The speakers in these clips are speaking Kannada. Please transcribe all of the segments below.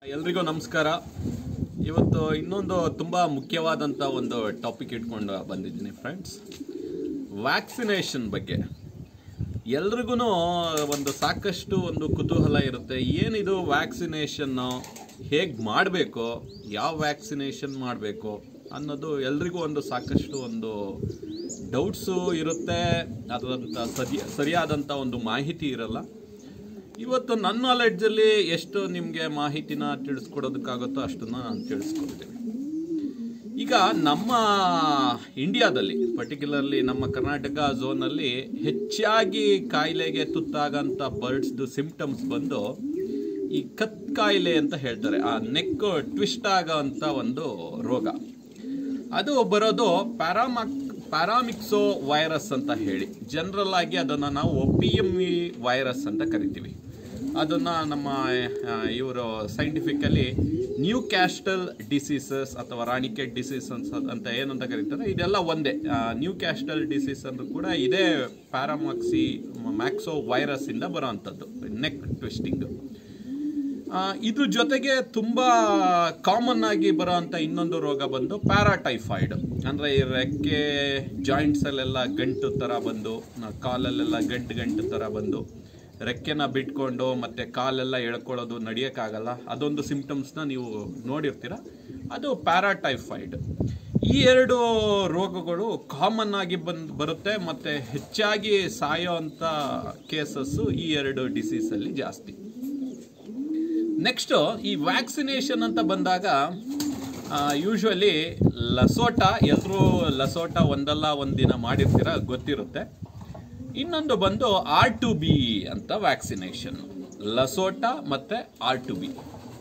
ಎಲ್ರಿಗೂ ನಮಸ್ಕಾರ ಇವತ್ತು ಇನ್ನೊಂದು ತುಂಬ ಮುಖ್ಯವಾದಂಥ ಒಂದು ಟಾಪಿಕ್ ಇಟ್ಕೊಂಡು ಬಂದಿದ್ದೀನಿ ಫ್ರೆಂಡ್ಸ್ ವ್ಯಾಕ್ಸಿನೇಷನ್ ಬಗ್ಗೆ ಎಲ್ರಿಗೂ ಒಂದು ಸಾಕಷ್ಟು ಒಂದು ಕುತೂಹಲ ಇರುತ್ತೆ ಏನಿದು ವ್ಯಾಕ್ಸಿನೇಷನ್ನು ಹೇಗೆ ಮಾಡಬೇಕು ಯಾವ ವ್ಯಾಕ್ಸಿನೇಷನ್ ಮಾಡಬೇಕು ಅನ್ನೋದು ಎಲ್ರಿಗೂ ಒಂದು ಸಾಕಷ್ಟು ಒಂದು ಡೌಟ್ಸು ಇರುತ್ತೆ ಅದರಂಥ ಸರಿ ಸರಿಯಾದಂಥ ಒಂದು ಮಾಹಿತಿ ಇರಲ್ಲ ಇವತ್ತು ನನ್ನ ನಾಲೆಡ್ಜಲ್ಲಿ ಎಷ್ಟು ನಿಮಗೆ ಮಾಹಿತಿನ ತಿಳಿಸ್ಕೊಡೋದಕ್ಕಾಗುತ್ತೋ ಅಷ್ಟನ್ನ ನಾನು ತಿಳಿಸ್ಕೊಡ್ತೀನಿ ಈಗ ನಮ್ಮ ಇಂಡಿಯಾದಲ್ಲಿ ಪರ್ಟಿಕ್ಯುಲರ್ಲಿ ನಮ್ಮ ಕರ್ನಾಟಕ ಝೋನಲ್ಲಿ ಹೆಚ್ಚಾಗಿ ಕಾಯಿಲೆಗೆ ತುತ್ತಾಗಂಥ ಬರ್ಡ್ಸ್ದು ಸಿಂಪ್ಟಮ್ಸ್ ಬಂದು ಈ ಕತ್ ಕಾಯಿಲೆ ಅಂತ ಹೇಳ್ತಾರೆ ಆ ನೆಕ್ ಟ್ವಿಸ್ಟ್ ಆಗೋಂಥ ಒಂದು ರೋಗ ಅದು ಬರೋದು ಪ್ಯಾರಾಮಕ್ ಪ್ಯಾರಾಮಿಕ್ಸೋ ವೈರಸ್ ಅಂತ ಹೇಳಿ ಜನರಲ್ ಆಗಿ ಅದನ್ನು ನಾವು ಪಿ ಎಮ್ ಇ ವೈರಸ್ ಅಂತ ಕರಿತೀವಿ ಅದನ್ನು ನಮ್ಮ ಇವರು ಸೈಂಟಿಫಿಕಲಿ ನ್ಯೂ ಕ್ಯಾಸ್ಟಲ್ ಡಿಸೀಸಸ್ ಅಥವಾ ರಾಣಿಕೆಟ್ ಡಿಸೀಸ್ ಅಂತ ಏನಂತ ಕರೀತಾರೆ ಇದೆಲ್ಲ ಒಂದೇ ನ್ಯೂ ಕ್ಯಾಸ್ಟಲ್ ಡಿಸೀಸ್ ಅಂದ್ರೂ ಕೂಡ ಇದೇ ಪ್ಯಾರಾಮಾಕ್ಸಿ ಮ್ಯಾಕ್ಸೋ ವೈರಸ್ ಇಂದ ಬರೋವಂಥದ್ದು ನೆಕ್ ಟ್ವಿಸ್ಟಿಂಗ್ ಇದ್ರ ಜೊತೆಗೆ ತುಂಬಾ ಕಾಮನ್ ಆಗಿ ಬರೋಂಥ ಇನ್ನೊಂದು ರೋಗ ಬಂದು ಪ್ಯಾರಾಟೈಫಾಯ್ಡ್ ಅಂದ್ರೆ ಈ ರೆಕ್ಕೆ ಜಾಯಿಂಟ್ಸ್ ಅಲ್ಲೆಲ್ಲ ಗಂಟು ತರ ಬಂದು ನ- ಕಾಲಲ್ಲೆಲ್ಲ ಗಂಟು ಗಂಟು ತರ ಬಂದು ರೆಕ್ಕೆನ ಬಿಟ್ಕೊಂಡು ಮತ್ತೆ ಕಾಲೆಲ್ಲ ಎಳ್ಕೊಳ್ಳೋದು ನಡೆಯೋಕ್ಕಾಗಲ್ಲ ಅದೊಂದು ಸಿಂಪ್ಟಮ್ಸ್ನ ನೀವು ನೋಡಿರ್ತೀರ ಅದು ಪ್ಯಾರಾಟೈಫಾಯ್ಡ್ ಈ ಎರಡು ರೋಗಗಳು ಕಾಮನ್ ಆಗಿ ಬಂದ್ ಬರುತ್ತೆ ಮತ್ತೆ ಹೆಚ್ಚಾಗಿ ಸಾಯೋ ಅಂತ ಕೇಸಸ್ಸು ಈ ಎರಡು ಡಿಸೀಸ್ ಅಲ್ಲಿ ಜಾಸ್ತಿ ನೆಕ್ಸ್ಟ್ ಈ ವ್ಯಾಕ್ಸಿನೇಷನ್ ಅಂತ ಬಂದಾಗ ಯೂಶ್ವಲಿ ಲಸೋಟ ಎಲ್ಲರೂ ಲಸೋಟ ಒಂದಲ್ಲ ಒಂದಿನ ಮಾಡಿರ್ತೀರ ಗೊತ್ತಿರುತ್ತೆ ಇನ್ನೊಂದು ಬಂದು ಆರ್ ಟು ಬಿ ಅಂತ ವ್ಯಾಕ್ಸಿನೇಷನ್ ಲಸೋಟ ಮತ್ತೆ ಆರ್ ಟು ಬಿ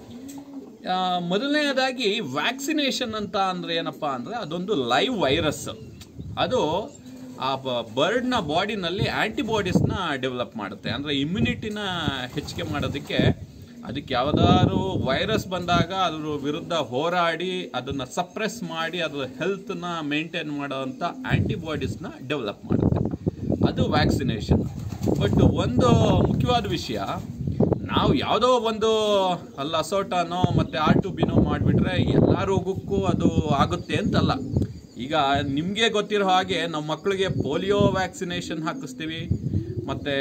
ಮೊದಲನೆಯದಾಗಿ ವ್ಯಾಕ್ಸಿನೇಷನ್ ಅಂತ ಅಂದ್ರೆ ಏನಪ್ಪಾ ಅಂದ್ರೆ ಅದೊಂದು ಲೈವ್ ವೈರಸ್ ಅದು ಆ ಬರ್ಡ್ನ ಬಾಡಿನಲ್ಲಿ ಆಂಟಿಬಾಡೀಸ್ನ ಡೆವಲಪ್ ಮಾಡುತ್ತೆ ಅಂದ್ರೆ ಇಮ್ಯುನಿಟಿನ ಹೆಚ್ಚಿಗೆ ಮಾಡೋದಕ್ಕೆ ಅದಕ್ಕೆ ಯಾವ್ದಾದ್ರು ವೈರಸ್ ಬಂದಾಗ ಅದ್ರ ವಿರುದ್ಧ ಹೋರಾಡಿ ಅದನ್ನ ಸಪ್ರೆಸ್ ಮಾಡಿ ಅದ್ರ ಹೆಲ್ತ್ನ ಮೇಂಟೈನ್ ಮಾಡೋವಂಥ ಆಂಟಿಬಾಡೀಸ್ನ ಡೆವಲಪ್ ಮಾಡುತ್ತೆ ಅದು ವ್ಯಾಕ್ಸಿನೇಷನ್ ಬಟ್ ಒಂದು ಮುಖ್ಯವಾದ ವಿಷಯ ನಾವು ಯಾವುದೋ ಒಂದು ಅಲ್ಲ ಅಸೋಟನೋ ಮತ್ತೆ ಆರ್ ಟು ಬಿನೋ ಮಾಡಿಬಿಟ್ರೆ ಎಲ್ಲ ರೋಗಕ್ಕೂ ಅದು ಆಗುತ್ತೆ ಅಂತಲ್ಲ ಈಗ ನಿಮಗೆ ಗೊತ್ತಿರೋ ಹಾಗೆ ನಮ್ಮ ಮಕ್ಕಳಿಗೆ ಪೋಲಿಯೋ ವ್ಯಾಕ್ಸಿನೇಷನ್ ಹಾಕಿಸ್ತೀವಿ ಮತ್ತೆ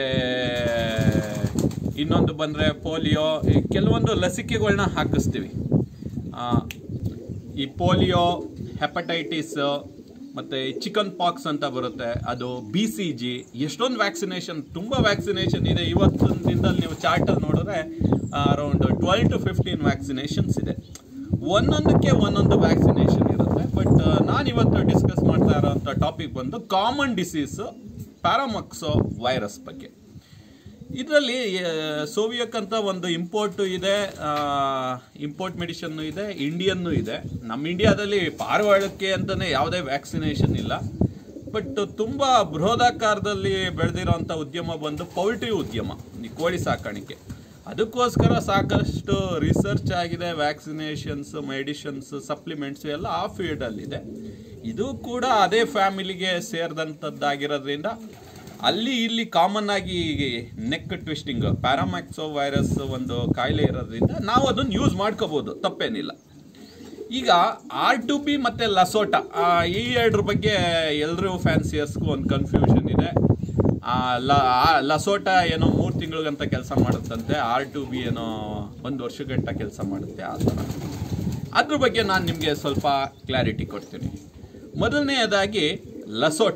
ಇನ್ನೊಂದು ಬಂದರೆ ಪೋಲಿಯೋ ಈ ಕೆಲವೊಂದು ಲಸಿಕೆಗಳನ್ನ ಹಾಕಿಸ್ತೀವಿ ಆ, ಈ ಪೋಲಿಯೋ ಹೆಪಟೈಟಿಸ್ ಮತ್ತೆ ಚಿಕನ್ ಪಾಕ್ಸ್ ಅಂತ ಬರುತ್ತೆ ಅದು ಬಿ ಸಿ ಜಿ ಎಷ್ಟೊಂದು ವ್ಯಾಕ್ಸಿನೇಷನ್ ತುಂಬಾ ವ್ಯಾಕ್ಸಿನೇಷನ್ ಇದೆ ಇವತ್ತಿನ ದಿನದಲ್ಲಿ ನೀವು ಚಾರ್ಟ್ ಅಲ್ಲಿ ನೋಡಿದ್ರೆ around twelve to fifteen vaccinations ಇದೆ ಒಂದೊಂದಕ್ಕೆ ಒಂದೊಂದು ವ್ಯಾಕ್ಸಿನೇಷನ್ ಇರುತ್ತೆ ಬಟ್ ನಾನು ಇವತ್ತು ಡಿಸ್ಕಸ್ ಮಾಡ್ತಾ ಇರೋಂಥ ಟಾಪಿಕ್ ಬಂದು ಕಾಮನ್ ಡಿಸೀಸ್ ಪ್ಯಾರಾಮಕ್ಸೋ ವೈರಸ್ ಬಗ್ಗೆ ಇದರಲ್ಲಿ ಸೋವಿಯಕ್ ಅಂತ ಒಂದು ಇಂಪೋರ್ಟ್ ಇದೆ ಇಂಪೋರ್ಟ್ ಮೆಡಿಷನ್ ಇದೆ ಇಂಡಿಯನ್ನು ಇದೆ ನಮ್ಮ ಇಂಡಿಯಾದಲ್ಲಿ ಪಾರಿವಾಳಕ್ಕೆ ಅಂತಾನೆ ಯಾವುದೇ ವ್ಯಾಕ್ಸಿನೇಷನ್ ಇಲ್ಲ ಬಟ್ ತುಂಬಾ ಬೃಹದಾಕಾರದಲ್ಲಿ ಬೆಳೆದಿರೋಂಥ ಉದ್ಯಮ ಬಂದು ಪೌಲ್ಟ್ರಿ ಉದ್ಯಮ ಈ ಕೋಳಿ ಸಾಕಾಣಿಕೆ ಅದಕ್ಕೋಸ್ಕರ ಸಾಕಷ್ಟು ರಿಸರ್ಚ್ ಆಗಿದೆ ವ್ಯಾಕ್ಸಿನೇಷನ್ಸ್ ಮೆಡಿಷನ್ಸ್ ಸಪ್ಲಿಮೆಂಟ್ಸ್ ಎಲ್ಲ ಆ ಫೀಲ್ಡಲ್ಲಿದೆ ಇದು ಕೂಡ ಅದೇ ಫ್ಯಾಮಿಲಿಗೆ ಸೇರಿದಂಥದ್ದಾಗಿರೋದ್ರಿಂದ ಅಲ್ಲಿ ಇಲ್ಲಿ ಕಾಮನ್ ಆಗಿ ನೆಕ್ ಟ್ವಿಸ್ಟಿಂಗ್ ಪ್ಯಾರಾಮ್ಯಾಕ್ಸೋ ವೈರಸ್ ಒಂದು ಕಾಯಿಲೆ ಇರೋದ್ರಿಂದ ನಾವು ಅದನ್ನು ಯೂಸ್ ಮಾಡ್ಕೋಬಹುದು ತಪ್ಪೇನಿಲ್ಲ ಈಗ ಆರ್ ಟು ಬಿ ಮತ್ತೆ ಲಸೋಟ ಆ, ಈ ಎರಡ್ರ ಬಗ್ಗೆ ಎಲ್ಲರೂ ಫ್ಯಾನ್ಸಿಯರ್ಸ್ಗೂ ಒಂದು ಕನ್ಫ್ಯೂಷನ್ ಇದೆ ಆ, ಲ- ಆ, ಲಸೋಟ ಏನೋ ಮೂರು ತಿಂಗಳಿಗಂತ ಕೆಲಸ ಮಾಡುತ್ತಂತೆ ಆರ್ ಟು ಬಿ ಏನೋ ಒಂದು ವರ್ಷಗಂಟ ಕೆಲಸ ಮಾಡುತ್ತೆ ಆ ಥರ ಅದ್ರ ಬಗ್ಗೆ ನಾನು ನಿಮಗೆ ಸ್ವಲ್ಪ ಕ್ಲಾರಿಟಿ ಕೊಡ್ತೀನಿ ಮೊದಲನೆಯದಾಗಿ ಲಸೋಟ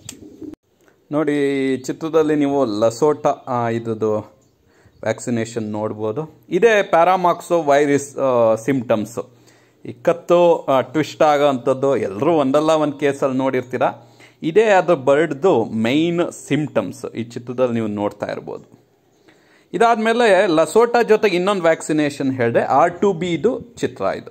ನೋಡಿ ಈ ಚಿತ್ರದಲ್ಲಿ ನೀವು ಲಸೋಟ ಆ, ಇದ್ರದ್ದು ವ್ಯಾಕ್ಸಿನೇಷನ್ ನೋಡ್ಬೋದು ಇದೇ ಪ್ಯಾರಾಮಾಕ್ಸೋ ವೈರಸ್ ಸಿಂಪ್ಟಮ್ಸ್ ಈ ಕತ್ತು ಟ್ವಿಸ್ಟ್ ಆಗೋ ಅಂಥದ್ದು ಎಲ್ಲರೂ ಒಂದಲ್ಲ ಒಂದು ಕೇಸಲ್ಲಿ ನೋಡಿರ್ತೀರ ಇದೇ ಅದು ಬರ್ಡ್ದು ಮೈನ್ ಸಿಂಪ್ಟಮ್ಸ್ ಈ ಚಿತ್ರದಲ್ಲಿ ನೀವು ನೋಡ್ತಾ ಇರ್ಬೋದು ಇದಾದ್ಮೇಲೆ ಲಸೋಟ ಜೊತೆಗೆ ಇನ್ನೊಂದು ವ್ಯಾಕ್ಸಿನೇಷನ್ ಹೇಳಿದೆ ಆರ್ ಟು ಬಿ ಇದು ಚಿತ್ರ ಇದು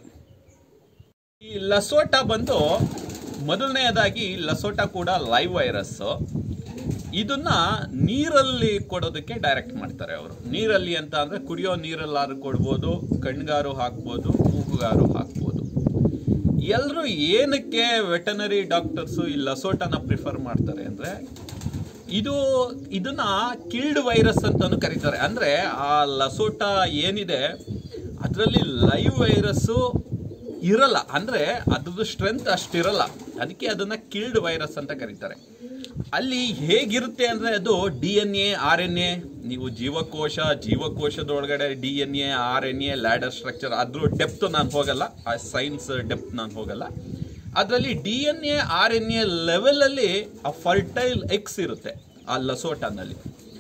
ಈ ಲಸೋಟ ಬಂದು ಮೊದಲನೆಯದಾಗಿ ಲಸೋಟ ಕೂಡ ಲೈವ್ ವೈರಸ್ ಇದನ್ನ ನೀರಲ್ಲಿ ಕೊಡೋದಕ್ಕೆ ಡೈರೆಕ್ಟ್ ಮಾಡ್ತಾರೆ ಅವರು ನೀರಲ್ಲಿ ಅಂತ ಅಂದ್ರೆ ಕುಡಿಯೋ ನೀರಲ್ಲಾದ್ರೂ ಕೊಡ್ಬೋದು ಕಣ್ಗಾರು ಹಾಕ್ಬೋದು ಮೂಗುಗಾರು ಹಾಕ್ಬೋದು ಎಲ್ಲರೂ ಏನಕ್ಕೆ ವೆಟನರಿ ಡಾಕ್ಟರ್ಸು ಈ ಲಸೋಟನ ಪ್ರಿಫರ್ ಮಾಡ್ತಾರೆ ಅಂದ್ರೆ ಇದು ಇದನ್ನ ಕಿಲ್ಡ್ ವೈರಸ್ ಅಂತಾನು ಕರೀತಾರೆ ಅಂದ್ರೆ ಆ ಲಸೋಟ ಏನಿದೆ ಅದರಲ್ಲಿ ಲೈವ್ ವೈರಸ್ಸು ಇರಲ್ಲ ಅಂದ್ರೆ ಅದ್ರದ್ದು ಸ್ಟ್ರೆಂತ್ ಅಷ್ಟಿರಲ್ಲ ಅದಕ್ಕೆ ಅದನ್ನ ಕಿಲ್ಡ್ ವೈರಸ್ ಅಂತ ಕರೀತಾರೆ ಅಲ್ಲಿ ಹೇಗಿರುತ್ತೆ ಅಂದ್ರೆ ಅದು D N A R N A ನೀವು ಜೀವಕೋಶ ಜೀವಕೋಶದೊಳಗಡೆ D N A R N A ladder structure ಅದ್ರ ಡೆಪ್ತ್ ನಾನು ಹೋಗಲ್ಲ ಆ ಸೈನ್ಸ್ ಡೆಪ್ತ್ ನಾನು ಹೋಗಲ್ಲ ಅದರಲ್ಲಿ D N A R N A ಲೆವೆಲಲ್ಲಿ ಆ ಫರ್ಟೈಲ್ ಎಕ್ಸ್ ಇರುತ್ತೆ ಆ ಲಸೋಟಾನಲ್ಲಿ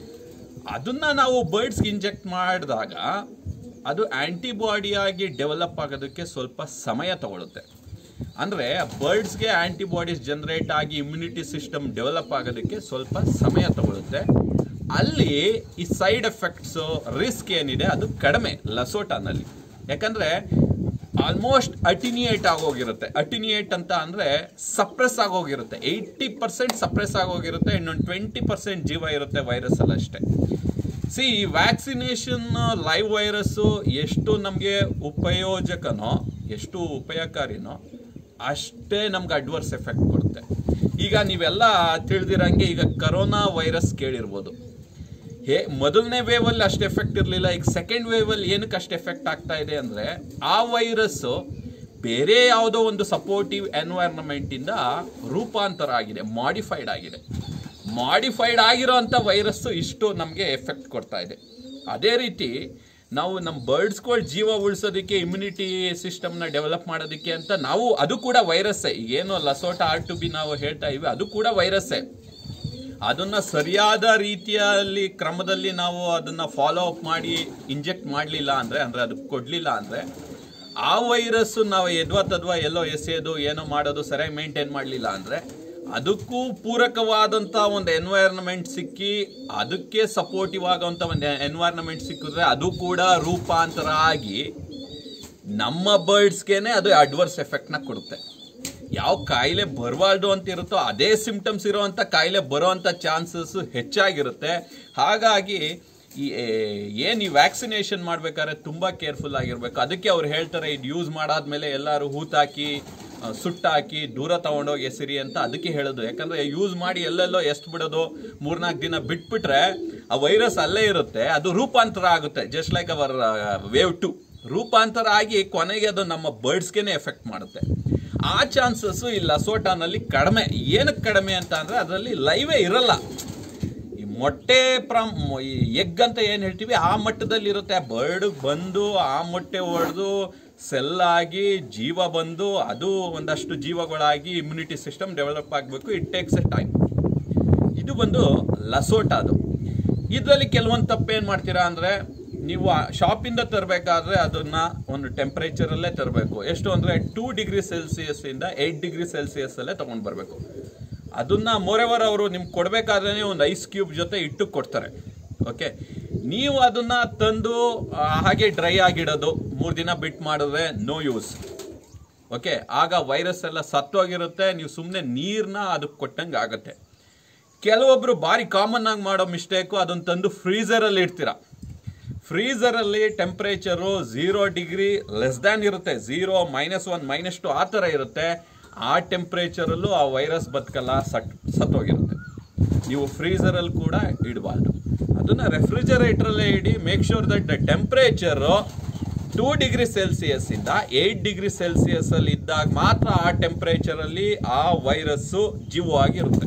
ಅದನ್ನ ನಾವು ಬರ್ಡ್ಸ್ಗೆ ಇಂಜೆಕ್ಟ್ ಮಾಡಿದಾಗ ಅದು ಆಂಟಿಬಾಡಿಯಾಗಿ ಡೆವಲಪ್ ಆಗೋದಕ್ಕೆ ಸ್ವಲ್ಪ ಸಮಯ ತಗೊಳುತ್ತೆ ಅಂದರೆ ಬರ್ಡ್ಸ್ಗೆ ಆಂಟಿಬಾಡೀಸ್ ಜನರೇಟ್ ಆಗಿ ಇಮ್ಯುನಿಟಿ ಸಿಸ್ಟಮ್ ಡೆವಲಪ್ ಆಗೋದಕ್ಕೆ ಸ್ವಲ್ಪ ಸಮಯ ತಗೊಳುತ್ತೆ ಅಲ್ಲಿ ಈ ಸೈಡ್ ಎಫೆಕ್ಟ್ಸು ರಿಸ್ಕ್ ಏನಿದೆ ಅದು ಕಡಿಮೆ ಲಸೋಟಾನಲ್ಲಿ ಯಾಕಂದ್ರೆ ಆಲ್ಮೋಸ್ಟ್ ಅಟಿನಿಯೇಟ್ ಆಗೋಗಿರುತ್ತೆ ಅಟಿನಿಯೇಟ್ ಅಂತ ಅಂದ್ರೆ ಸಪ್ರೆಸ್ ಆಗೋಗಿರುತ್ತೆ ಏಯ್ಟಿ ಪರ್ಸೆಂಟ್ ಸಪ್ರೆಸ್ ಆಗೋಗಿರುತ್ತೆ ಇನ್ನೊಂದು ಟ್ವೆಂಟಿ ಪರ್ಸೆಂಟ್ ಜೀವ ಇರುತ್ತೆ ವೈರಸ್ ಅಲ್ಲಿ ಅಷ್ಟೇ ಸಿ ವ್ಯಾಕ್ಸಿನೇಷನ್ ಲೈವ್ ವೈರಸ್ಸು ಎಷ್ಟು ನಮಗೆ ಉಪಯೋಜಕನೋ ಎಷ್ಟು ಉಪಯೋಗಕಾರಿನೋ ಅಷ್ಟೇ ನಮ್ಗೆ ಅಡ್ವರ್ಸ್ ಎಫೆಕ್ಟ್ ಕೊಡುತ್ತೆ ಈಗ ನೀವೆಲ್ಲ ತಿಳಿದಿರಂಗೆ ಈಗ ಕರೋನಾ ವೈರಸ್ ಕೇಳಿರ್ಬೋದು ಹೇ ಮೊದಲನೇ ವೇವ್ ಅಲ್ಲಿ ಅಷ್ಟು ಎಫೆಕ್ಟ್ ಇರಲಿಲ್ಲ ಈಗ ಸೆಕೆಂಡ್ ವೇವ್ ಅಲ್ಲಿ ಏನಕ್ಕೆ ಅಷ್ಟು ಎಫೆಕ್ಟ್ ಆಗ್ತಾ ಇದೆ ಅಂದ್ರೆ ಆ ವೈರಸ್ ಬೇರೆ ಯಾವುದೋ ಒಂದು ಸಪೋರ್ಟಿವ್ ಎನ್ವೈರನ್ಮೆಂಟ್ ಇಂದ ರೂಪಾಂತರ ಆಗಿದೆ ಮಾಡಿಫೈಡ್ ಆಗಿದೆ ಮಾಡಿಫೈಡ್ ಆಗಿರೋಂಥ ವೈರಸ್ಸು ಇಷ್ಟು ನಮಗೆ ಎಫೆಕ್ಟ್ ಕೊಡ್ತಾ ಇದೆ ಅದೇ ರೀತಿ ನಾವು ನಮ್ಮ ಬರ್ಡ್ಸ್ಗಳ ಜೀವ ಉಳಿಸೋದಕ್ಕೆ ಇಮ್ಯುನಿಟಿ ಸಿಸ್ಟಮ್ನ ಡೆವಲಪ್ ಮಾಡೋದಕ್ಕೆ ಅಂತ ನಾವು ಅದು ಕೂಡ ವೈರಸ್ಸೇ ಏನು ಲಸೋಟ ಆರ್ ಟು ಬಿ ನಾವು ಹೇಳ್ತಾ ಇವಿ ಅದು ಕೂಡ ವೈರಸ್ಸೇ ಅದನ್ನ ಸರಿಯಾದ ರೀತಿಯಲ್ಲಿ ಕ್ರಮದಲ್ಲಿ ನಾವು ಅದನ್ನ ಫಾಲೋ ಅಪ್ ಮಾಡಿ ಇಂಜೆಕ್ಟ್ ಮಾಡಲಿಲ್ಲ ಅಂದ್ರೆ ಅಂದ್ರೆ ಅದಕ್ಕೆ ಕೊಡ್ಲಿಲ್ಲ ಅಂದ್ರೆ ಆ ವೈರಸ್ ನಾವು ಎದ್ವಾ ತದ್ವಾ ಎಲ್ಲೋ ಎಸೆಯೋದು ಏನೋ ಮಾಡೋದು ಸರಿಯಾಗಿ ಮೇಂಟೈನ್ ಮಾಡಲಿಲ್ಲ ಅಂದ್ರೆ ಅದಕ್ಕೂ ಪೂರಕವಾದಂತ ಒಂದು ಎನ್ವೈರನ್ಮೆಂಟ್ ಸಿಕ್ಕಿ ಅದಕ್ಕೆ ಸಪೋರ್ಟಿವ್ ಆಗುವಂತ ಒಂದು ಎನ್ವೈರನ್ಮೆಂಟ್ ಸಿಕ್ಕಿದ್ರೆ ಅದು ಕೂಡ ರೂಪಾಂತರ ಆಗಿ ನಮ್ಮ ಬರ್ಡ್ಸ್ಗೆನೆ ಅದು ಅಡ್ವರ್ಸ್ ಎಫೆಕ್ಟ್ನ ಕೊಡುತ್ತೆ ಯಾವ ಕಾಯಿಲೆ ಬರಬಾರ್ದು ಅಂತ ಇರುತ್ತೋ ಅದೇ ಸಿಂಪ್ಟಮ್ಸ್ ಇರೋವಂಥ ಕಾಯಿಲೆ ಬರೋವಂಥ ಚಾನ್ಸಸ್ ಹೆಚ್ಚಾಗಿರುತ್ತೆ ಹಾಗಾಗಿ ಈ ಏನು ಈ ವ್ಯಾಕ್ಸಿನೇಷನ್ ಮಾಡ್ಬೇಕಾದ್ರೆ ತುಂಬ ಕೇರ್ಫುಲ್ ಆಗಿರ್ಬೇಕು ಅದಕ್ಕೆ ಅವ್ರು ಹೇಳ್ತಾರೆ ಇದು ಯೂಸ್ ಮಾಡಾದ್ಮೇಲೆ ಎಲ್ಲರೂ ಹೂತಾಕಿ ಆ, ಸುಟ್ಟಾಕಿ ದೂರ ತಗೊಂಡೋಗಿ ಎಸಿರಿ ಅಂತ ಅದಕ್ಕೆ ಹೇಳೋದು ಯಾಕಂದ್ರೆ ಯೂಸ್ ಮಾಡಿ ಎಲ್ಲೆಲ್ಲೋ ಎಷ್ಟು ಬಿಡೋದು ಮೂರ್ನಾಲ್ಕು ದಿನ ಬಿಟ್ಬಿಟ್ರೆ ಆ ವೈರಸ್ ಅಲ್ಲೇ ಇರುತ್ತೆ ಅದು ರೂಪಾಂತರ ಆಗುತ್ತೆ just like our wave two ರೂಪಾಂತರ ಆಗಿ ಕೊನೆಗೆ ಅದು ನಮ್ಮ ಬರ್ಡ್ಸ್ಗೆನೆ ಎಫೆಕ್ಟ್ ಮಾಡುತ್ತೆ ಆ ಚಾನ್ಸಸ್ ಈ ಲಸೋಟಾನಲ್ಲಿ ಕಡಿಮೆ ಏನಕ್ಕೆ ಕಡಿಮೆ ಅಂತ ಅಂದ್ರೆ ಅದರಲ್ಲಿ ಲೈವೇ ಇರಲ್ಲ ಈ ಮೊಟ್ಟೆ ಪ್ರಮ್ ಈ ಎಗ್ ಅಂತ ಏನು ಹೇಳ್ತೀವಿ ಆ ಮಟ್ಟದಲ್ಲಿ ಇರುತ್ತೆ ಬರ್ಡ್ ಬಂದು ಆ ಮೊಟ್ಟೆ ಹೊಡೆದು ಸೆಲ್ ಆಗಿ ಜೀವ ಬಂದು ಅದು ಒಂದಷ್ಟು ಜೀವಗಳಾಗಿ ಇಮ್ಯುನಿಟಿ ಸಿಸ್ಟಮ್ ಡೆವಲಪ್ ಆಗಬೇಕು ಇಟ್ ಟೇಕ್ಸ್ ಎ ಟೈಮ್ ಇದು ಬಂದು ಲಸೋಟ ಅದು ಇದರಲ್ಲಿ ಕೆಲವೊಂದು ತಪ್ಪೇನು ಮಾಡ್ತೀರಾ ಅಂದರೆ ನೀವು ಶಾಪಿಂದ ತರಬೇಕಾದ್ರೆ ಅದನ್ನ ಒಂದು ಟೆಂಪರೇಚರಲ್ಲೇ ತರಬೇಕು ಎಷ್ಟು ಅಂದರೆ ಟೂ ಡಿಗ್ರಿ ಸೆಲ್ಸಿಯಸ್ ಇಂದ ಏಯ್ಟ್ ಡಿಗ್ರಿ ಸೆಲ್ಸಿಯಸ್ ಅಲ್ಲೇ ತಗೊಂಡು ಬರಬೇಕು ಅದನ್ನ ಮೋರೆವರ್ ಅವರು ನಿಮ್ಗೆ ಕೊಡಬೇಕಾದ್ರೆ ಒಂದು ಐಸ್ ಕ್ಯೂಬ್ ಜೊತೆ ಇಟ್ಟು ಕೊಡ್ತಾರೆ ಓಕೆ ನೀವು ಅದನ್ನ ತಂದು ಆ, ಹಾಗೆ ಡ್ರೈ ಆಗಿಡೋದು ಮೂರು ದಿನ ಬಿಟ್ಟು ಮಾಡಿದ್ರೆ ನೋ ಯೂಸ್ ಓಕೆ ಆಗ ವೈರಸ್ ಎಲ್ಲ ಸತ್ತೋಗಿರುತ್ತೆ ನೀವು ಸುಮ್ಮನೆ ನೀರನ್ನ ಅದಕ್ಕೆ ಕೊಟ್ಟಂಗೆ ಆಗುತ್ತೆ ಕೆಲವೊಬ್ರು ಭಾರಿ ಕಾಮನ್ ಆಗಿ ಮಾಡೋ ಮಿಸ್ಟೇಕು ಅದನ್ನ ತಂದು ಫ್ರೀಸರಲ್ಲಿ ಇಡ್ತೀರಾ ಫ್ರೀಸರಲ್ಲಿ temperature zero degree less than ಇರುತ್ತೆ zero minus one minus two ಆ ಥರ ಇರುತ್ತೆ ಆ ಟೆಂಪ್ರೇಚರಲ್ಲೂ ಆ ವೈರಸ್ ಬದುಕಲ್ಲ ಸಟ್ ಸತ್ತೋಗಿರುತ್ತೆ ನೀವು ಫ್ರೀಸರಲ್ಲಿ ಕೂಡ ಇಡಬಾರ್ದು ಅದನ್ನ ರೆಫ್ರಿಜರೇಟರಲ್ಲೇ ಇಡಿ make sure that the temperature two degree Celsius ಇಂದ ಏಯ್ಟ್ ಡಿಗ್ರಿ ಸೆಲ್ಸಿಯಸ್ ಅಲ್ಲಿ ಇದ್ದಾಗ ಮಾತ್ರ ಆ ಟೆಂಪ್ರೇಚರಲ್ಲಿ ಆ ವೈರಸ್ಸು ಜೀವವಾಗಿರುತ್ತೆ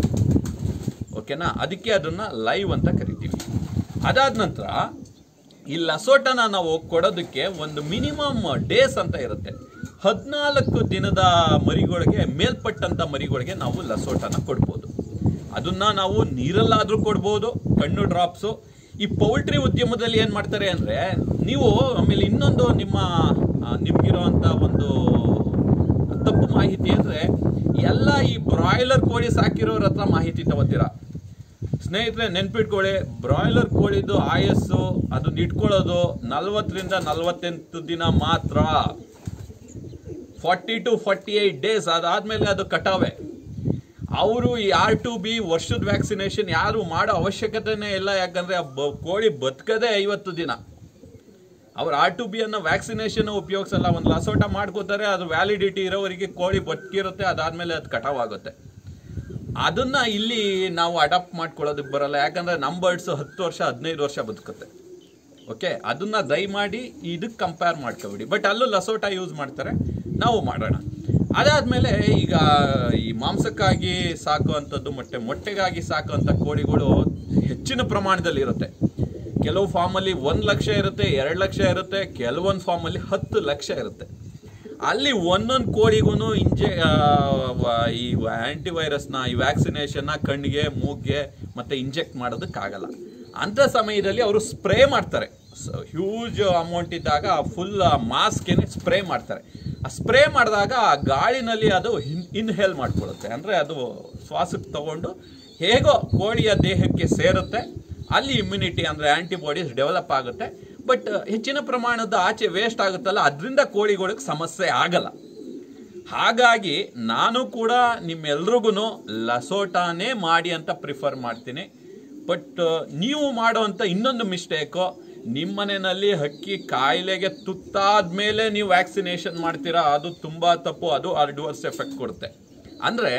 ಓಕೆನಾ ಅದಕ್ಕೆ ಅದನ್ನ ಲೈವ್ ಅಂತ ಕರಿತೀವಿ ಅದಾದ ನಂತರ ಈ ಲಸೋಟನ ನಾವು ಕೊಡೋದಕ್ಕೆ ಒಂದು ಮಿನಿಮಮ್ ಡೇಸ್ ಅಂತ ಇರುತ್ತೆ ಹದಿನಾಲ್ಕು ದಿನದ ಮರಿಗಳಿಗೆ ಮೇಲ್ಪಟ್ಟಂತ ಮರಿಗಳಿಗೆ ನಾವು ಲಸೋಟನ ಕೊಡ್ಬೋದು ಅದನ್ನ ನಾವು ನೀರಲ್ಲಾದ್ರೂ ಕೊಡ್ಬೋದು ಕಣ್ಣು ಡ್ರಾಪ್ಸು ಈ ಪೌಲ್ಟ್ರಿ ಉದ್ಯಮದಲ್ಲಿ ಏನ್ ಮಾಡ್ತಾರೆ ಅಂದ್ರೆ ನೀವು ಆಮೇಲೆ ಇನ್ನೊಂದು ನಿಮ್ಮ ಆ, ನಿಮ್ಗಿರೋಂಥ ಒಂದು ತಪ್ಪು ಮಾಹಿತಿ ಅಂದ್ರೆ ಎಲ್ಲ ಈ ಬ್ರಾಯ್ಲರ್ ಕೋಳಿ ಸಾಕಿರೋರ ಹತ್ರ ಮಾಹಿತಿ ತಗೋತೀರಾ ಸ್ನೇಹಿತರೆ ನೆನ್ಪಿಟ್ಕೊಳ್ಳಿ ಬ್ರಾಯ್ಲರ್ ಕೋಳಿದು ಆಯಸ್ಸು ಅದನ್ನ ಇಟ್ಕೊಳ್ಳೋದು ನಲವತ್ತರಿಂದ ನಲವತ್ತೆಂಟು ದಿನ ಮಾತ್ರ forty to forty eight days ಅದಾದ್ಮೇಲೆ ಅದು ಕಟಾವೆ ಅವರು ಈ ಆರ್ ಟು ಬಿ ವರ್ಷದ ವ್ಯಾಕ್ಸಿನೇಷನ್ ಯಾರು ಮಾಡೋ ಅವಶ್ಯಕತೆನೇ ಇಲ್ಲ ಯಾಕಂದ್ರೆ ಆ ಬ- ಕೋಳಿ ಬದುಕದೇ ಐವತ್ತು ದಿನ ಅವ್ರು ಆರ್ ಟು ಬಿ ಅನ್ನೋ ವ್ಯಾಕ್ಸಿನೇಷನ್ ಉಪಯೋಗಿಸಲ್ಲ ಒಂದು ಲಸೋಟ ಮಾಡ್ಕೋತಾರೆ ಅದು ವ್ಯಾಲಿಡಿಟಿ ಇರೋವರೆಗೆ ಕೋಳಿ ಬದುಕಿರುತ್ತೆ ಅದಾದ್ಮೇಲೆ ಅದು ಕಟಾವ್ ಆಗುತ್ತೆ ಅದನ್ನ ಇಲ್ಲಿ ನಾವು ಅಡಾಪ್ಟ್ ಮಾಡ್ಕೊಳ್ಳೋದಕ್ಕೆ ಬರಲ್ಲ ಯಾಕಂದ್ರೆ ನಮ್ಮ ಬರ್ಡ್ಸ್ ಹತ್ತು ವರ್ಷ ಹದಿನೈದು ವರ್ಷ ಬದುಕುತ್ತೆ ಓಕೆ ಅದನ್ನ ದಯಮಾಡಿ ಇದಕ್ಕೆ ಕಂಪೇರ್ ಮಾಡ್ಕೋಬೇಡಿ ಬಟ್ ಅಲ್ಲೂ ಲಸೋಟ ಯೂಸ್ ಮಾಡ್ತಾರೆ ನಾವು ಮಾಡೋಣ ಅದಾದ್ಮೇಲೆ ಈಗ ಈ ಮಾಂಸಕ್ಕಾಗಿ ಸಾಕುವಂಥದ್ದು ಮೊಟ್ಟೆ ಮೊಟ್ಟೆಗಾಗಿ ಸಾಕುವಂಥ ಕೋಳಿಗಳು ಹೆಚ್ಚಿನ ಪ್ರಮಾಣದಲ್ಲಿ ಇರುತ್ತೆ ಕೆಲವು ಫಾರ್ಮಲ್ಲಿ ಒಂದು ಲಕ್ಷ ಇರುತ್ತೆ ಎರಡು ಲಕ್ಷ ಇರುತ್ತೆ ಕೆಲವೊಂದು ಫಾರ್ಮಲ್ಲಿ ಹತ್ತು ಲಕ್ಷ ಇರುತ್ತೆ ಅಲ್ಲಿ ಒಂದೊಂದು ಕೋಳಿಗೂ ಇಂಜೆ ಆ, ವ- ಈ ಆಂಟಿವೈರಸ್ನ ಈ ವ್ಯಾಕ್ಸಿನೇಷನ್ನ ಕಣ್ಣಿಗೆ ಮೂಗ್ಗೆ ಮತ್ತೆ ಇಂಜೆಕ್ಟ್ ಮಾಡೋದಕ್ಕಾಗಲ್ಲ ಅಂಥ ಸಮಯದಲ್ಲಿ ಅವರು ಸ್ಪ್ರೇ ಮಾಡ್ತಾರೆ ಹ್ಯೂಜ್ ಅಮೌಂಟ್ ಇದ್ದಾಗ ಫುಲ್ ಮಾಸ್ಕ್ಗೆ ಸ್ಪ್ರೇ ಮಾಡ್ತಾರೆ ಆ ಸ್ಪ್ರೇ ಮಾಡಿದಾಗ ಆ ಗಾಳಿನಲ್ಲಿ ಅದು ಇನ್ಹೇಲ್ ಮಾಡ್ಕೊಳ್ಳುತ್ತೆ ಅಂದರೆ ಅದು ಶ್ವಾಸಕ್ಕೆ ತಗೊಂಡು ಹೇಗೋ ಕೋಳಿಯ ದೇಹಕ್ಕೆ ಸೇರುತ್ತೆ ಅಲ್ಲಿ ಇಮ್ಯುನಿಟಿ ಅಂದರೆ ಆಂಟಿಬಾಡೀಸ್ ಡೆವಲಪ್ ಆಗುತ್ತೆ ಬಟ್ ಹೆಚ್ಚಿನ ಪ್ರಮಾಣದ ಆಚೆ ವೇಸ್ಟ್ ಆಗುತ್ತಲ್ಲ ಅದರಿಂದ ಕೋಳಿಗಳಿಗೆ ಸಮಸ್ಯೆ ಆಗಲ್ಲ ಹಾಗಾಗಿ ನಾನು ಕೂಡ ನಿಮ್ಮೆಲ್ರಿಗೂ ಲಸೋಟಾನೇ ಮಾಡಿ ಅಂತ ಪ್ರಿಫರ್ ಮಾಡ್ತೀನಿ ಬಟ್ ನೀವು ಮಾಡುವಂಥ ಇನ್ನೊಂದು ಮಿಸ್ಟೇಕು ನಿಮ್ಮನೆಯಲ್ಲಿ ಹಕ್ಕಿ ಕಾಯಿಲೆಗೆ ತುತ್ತಾದ ಮೇಲೆ ನೀವು ವ್ಯಾಕ್ಸಿನೇಷನ್ ಮಾಡ್ತೀರಾ ಅದು ತುಂಬ ತಪ್ಪು ಅದು ಅಡ್ವರ್ಸ್ ಎಫೆಕ್ಟ್ ಕೊಡುತ್ತೆ ಅಂದರೆ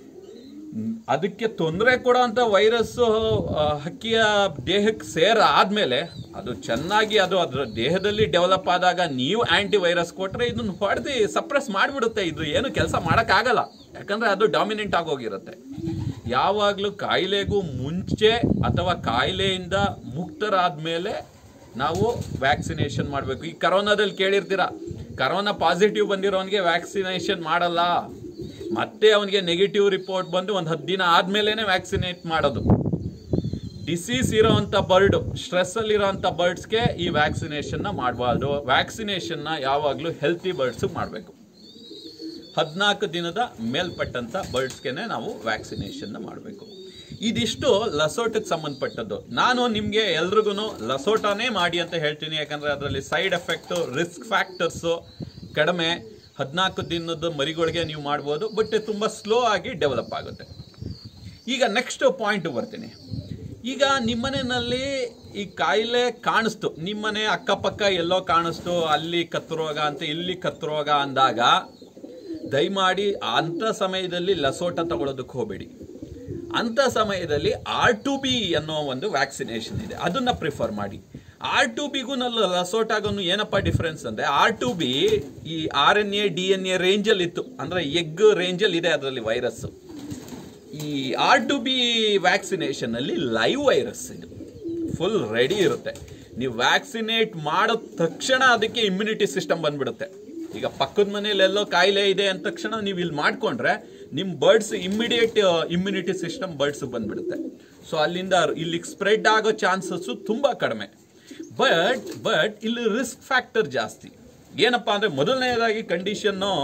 ಅದಕ್ಕೆ ತೊಂದರೆ ಕೊಡೋಂಥ ವೈರಸ್ಸು ಹಕ್ಕಿಯ ದೇಹಕ್ಕೆ ಸೇರ ಆದಮೇಲೆ ಅದು ಚೆನ್ನಾಗಿ ಅದು ಅದರ ದೇಹದಲ್ಲಿ ಡೆವಲಪ್ ಆದಾಗ ನೀವು ಆಂಟಿ ವೈರಸ್ ಕೊಟ್ಟರೆ ಇದನ್ನು ಹೊಡೆದು ಸಪ್ರೆಸ್ ಮಾಡಿಬಿಡುತ್ತೆ ಇದು ಏನು ಕೆಲಸ ಮಾಡೋಕ್ಕಾಗಲ್ಲ ಯಾಕಂದರೆ ಅದು ಡಾಮಿನೆಂಟ್ ಆಗೋಗಿರುತ್ತೆ ಯಾವಾಗಲೂ ಕಾಯಿಲೆಗೂ ಮುಂಚೆ ಅಥವಾ ಕಾಯಿಲೆಯಿಂದ ಮುಕ್ತರಾದ ಮೇಲೆ ನಾವು ವ್ಯಾಕ್ಸಿನೇಷನ್ ಮಾಡಬೇಕು ಈ ಕರೋನಾದಲ್ಲಿ ಕೇಳಿರ್ತೀರ ಕರೋನಾ ಪಾಸಿಟಿವ್ ಬಂದಿರೋನಿಗೆ ವ್ಯಾಕ್ಸಿನೇಷನ್ ಮಾಡಲ್ಲ ಮತ್ತೆ ಅವನಿಗೆ ನೆಗೆಟಿವ್ ರಿಪೋರ್ಟ್ ಬಂದು ಒಂದು ಹತ್ತು ದಿನ ಆದ್ಮೇಲೆ ವ್ಯಾಕ್ಸಿನೇಟ್ ಮಾಡೋದು ಡಿಸೀಸ್ ಇರೋವಂಥ ಬರ್ಡ್ ಸ್ಟ್ರೆಸ್ಸಲ್ಲಿ ಇರೋವಂಥ ಬರ್ಡ್ಸ್ಗೆ ಈ ವ್ಯಾಕ್ಸಿನೇಷನ್ನ ಮಾಡಬಾರ್ದು ವ್ಯಾಕ್ಸಿನೇಷನ್ನ ಯಾವಾಗಲೂ ಹೆಲ್ತಿ ಬರ್ಡ್ಸ್ ಮಾಡಬೇಕು ಹದಿನಾಲ್ಕು ದಿನದ ಮೇಲ್ಪಟ್ಟಂಥ ಬರ್ಡ್ಸ್ಗೆನೆ ನಾವು ವ್ಯಾಕ್ಸಿನೇಷನ್ನ ಮಾಡಬೇಕು ಇದಿಷ್ಟು ಲಸೋಟಕ್ಕೆ ಸಂಬಂಧಪಟ್ಟದ್ದು ನಾನು ನಿಮಗೆ ಎಲ್ರಿಗೂ ಲಸೋಟಾನೇ ಮಾಡಿ ಅಂತ ಹೇಳ್ತೀನಿ ಯಾಕಂದರೆ ಅದರಲ್ಲಿ ಸೈಡ್ ಎಫೆಕ್ಟು ರಿಸ್ಕ್ ಫ್ಯಾಕ್ಟರ್ಸು ಕಡಿಮೆ ಹದಿನಾಲ್ಕು ದಿನದ ಮರಿಗಳಿಗೆ ನೀವು ಮಾಡ್ಬೋದು ಬಟ್ ತುಂಬ ಸ್ಲೋ ಆಗಿ ಡೆವಲಪ್ ಆಗುತ್ತೆ ಈಗ ನೆಕ್ಸ್ಟ್ ಪಾಯಿಂಟ್ ಬರ್ತೀನಿ ಈಗ ನಿಮ್ಮನೆಯಲ್ಲಿ ಈ ಕಾಯಿಲೆ ಕಾಣಿಸ್ತು ನಿಮ್ಮನೆ ಅಕ್ಕಪಕ್ಕ ಎಲ್ಲೋ ಕಾಣಿಸ್ತು ಅಲ್ಲಿ ಕತ್ತರೋಗ ಅಂತ ಇಲ್ಲಿ ಕತ್ತರೋಗ ಅಂದಾಗ ದಯಮಾಡಿ ಅಂಥ ಸಮಯದಲ್ಲಿ ಲಸೋಟ ತಗೊಳ್ಳೋದಕ್ಕೆ ಹೋಗಬೇಡಿ ಅಂಥ ಸಮಯದಲ್ಲಿ ಆರ್ ಟು ಬಿ ಅನ್ನೋ ಒಂದು ವ್ಯಾಕ್ಸಿನೇಷನ್ ಇದೆ ಅದನ್ನ ಪ್ರಿಫರ್ ಮಾಡಿ ಆರ್ ಟು ಬಿಗೂ ಲಸೋಟಾಗೂ ಏನಪ್ಪ ಡಿಫ್ರೆನ್ಸ್ ಅಂದ್ರೆ ಆರ್ ಟು ಬಿ ಈ R N A D N A ರೇಂಜಲ್ಲಿ ಇತ್ತು ಅಂದ್ರೆ ಎಗ್ ರೇಂಜಲ್ಲಿ ಇದೆ ಅದರಲ್ಲಿ ವೈರಸ್ ಈ ಆರ್ ಟು ಬಿ ವ್ಯಾಕ್ಸಿನೇಷನ್ ಅಲ್ಲಿ ಲೈವ್ ವೈರಸ್ ಇದು ಫುಲ್ ರೆಡಿ ಇರುತ್ತೆ ನೀವು ವ್ಯಾಕ್ಸಿನೇಟ್ ಮಾಡೋ ತಕ್ಷಣ ಅದಕ್ಕೆ ಇಮ್ಯುನಿಟಿ ಸಿಸ್ಟಮ್ ಬಂದ್ಬಿಡುತ್ತೆ ಈಗ ಪಕ್ಕದ ಮನೇಲಿ ಎಲ್ಲೋ ಕಾಯಿಲೆ ಇದೆ ಅಂದ ತಕ್ಷಣ ನೀವು ಇಲ್ಲಿ ಮಾಡ್ಕೊಂಡ್ರೆ ನಿಮ್ಮ birds immediate immunity system birds ಬಂದ್ಬಿಡುತ್ತೆ ಸೊ ಅಲ್ಲಿಂದ ಇಲ್ಲಿಗೆ ಸ್ಪ್ರೆಡ್ ಆಗೋ ಚಾನ್ಸಸ್ಸು ತುಂಬ ಕಡಿಮೆ ಬಟ್ ಬಟ್ ಇಲ್ಲಿ ರಿಸ್ಕ್ ಫ್ಯಾಕ್ಟರ್ ಜಾಸ್ತಿ ಏನಪ್ಪಾ ಅಂದ್ರೆ ಮೊದಲನೇದಾಗಿ ಕಂಡೀಷನ್ನು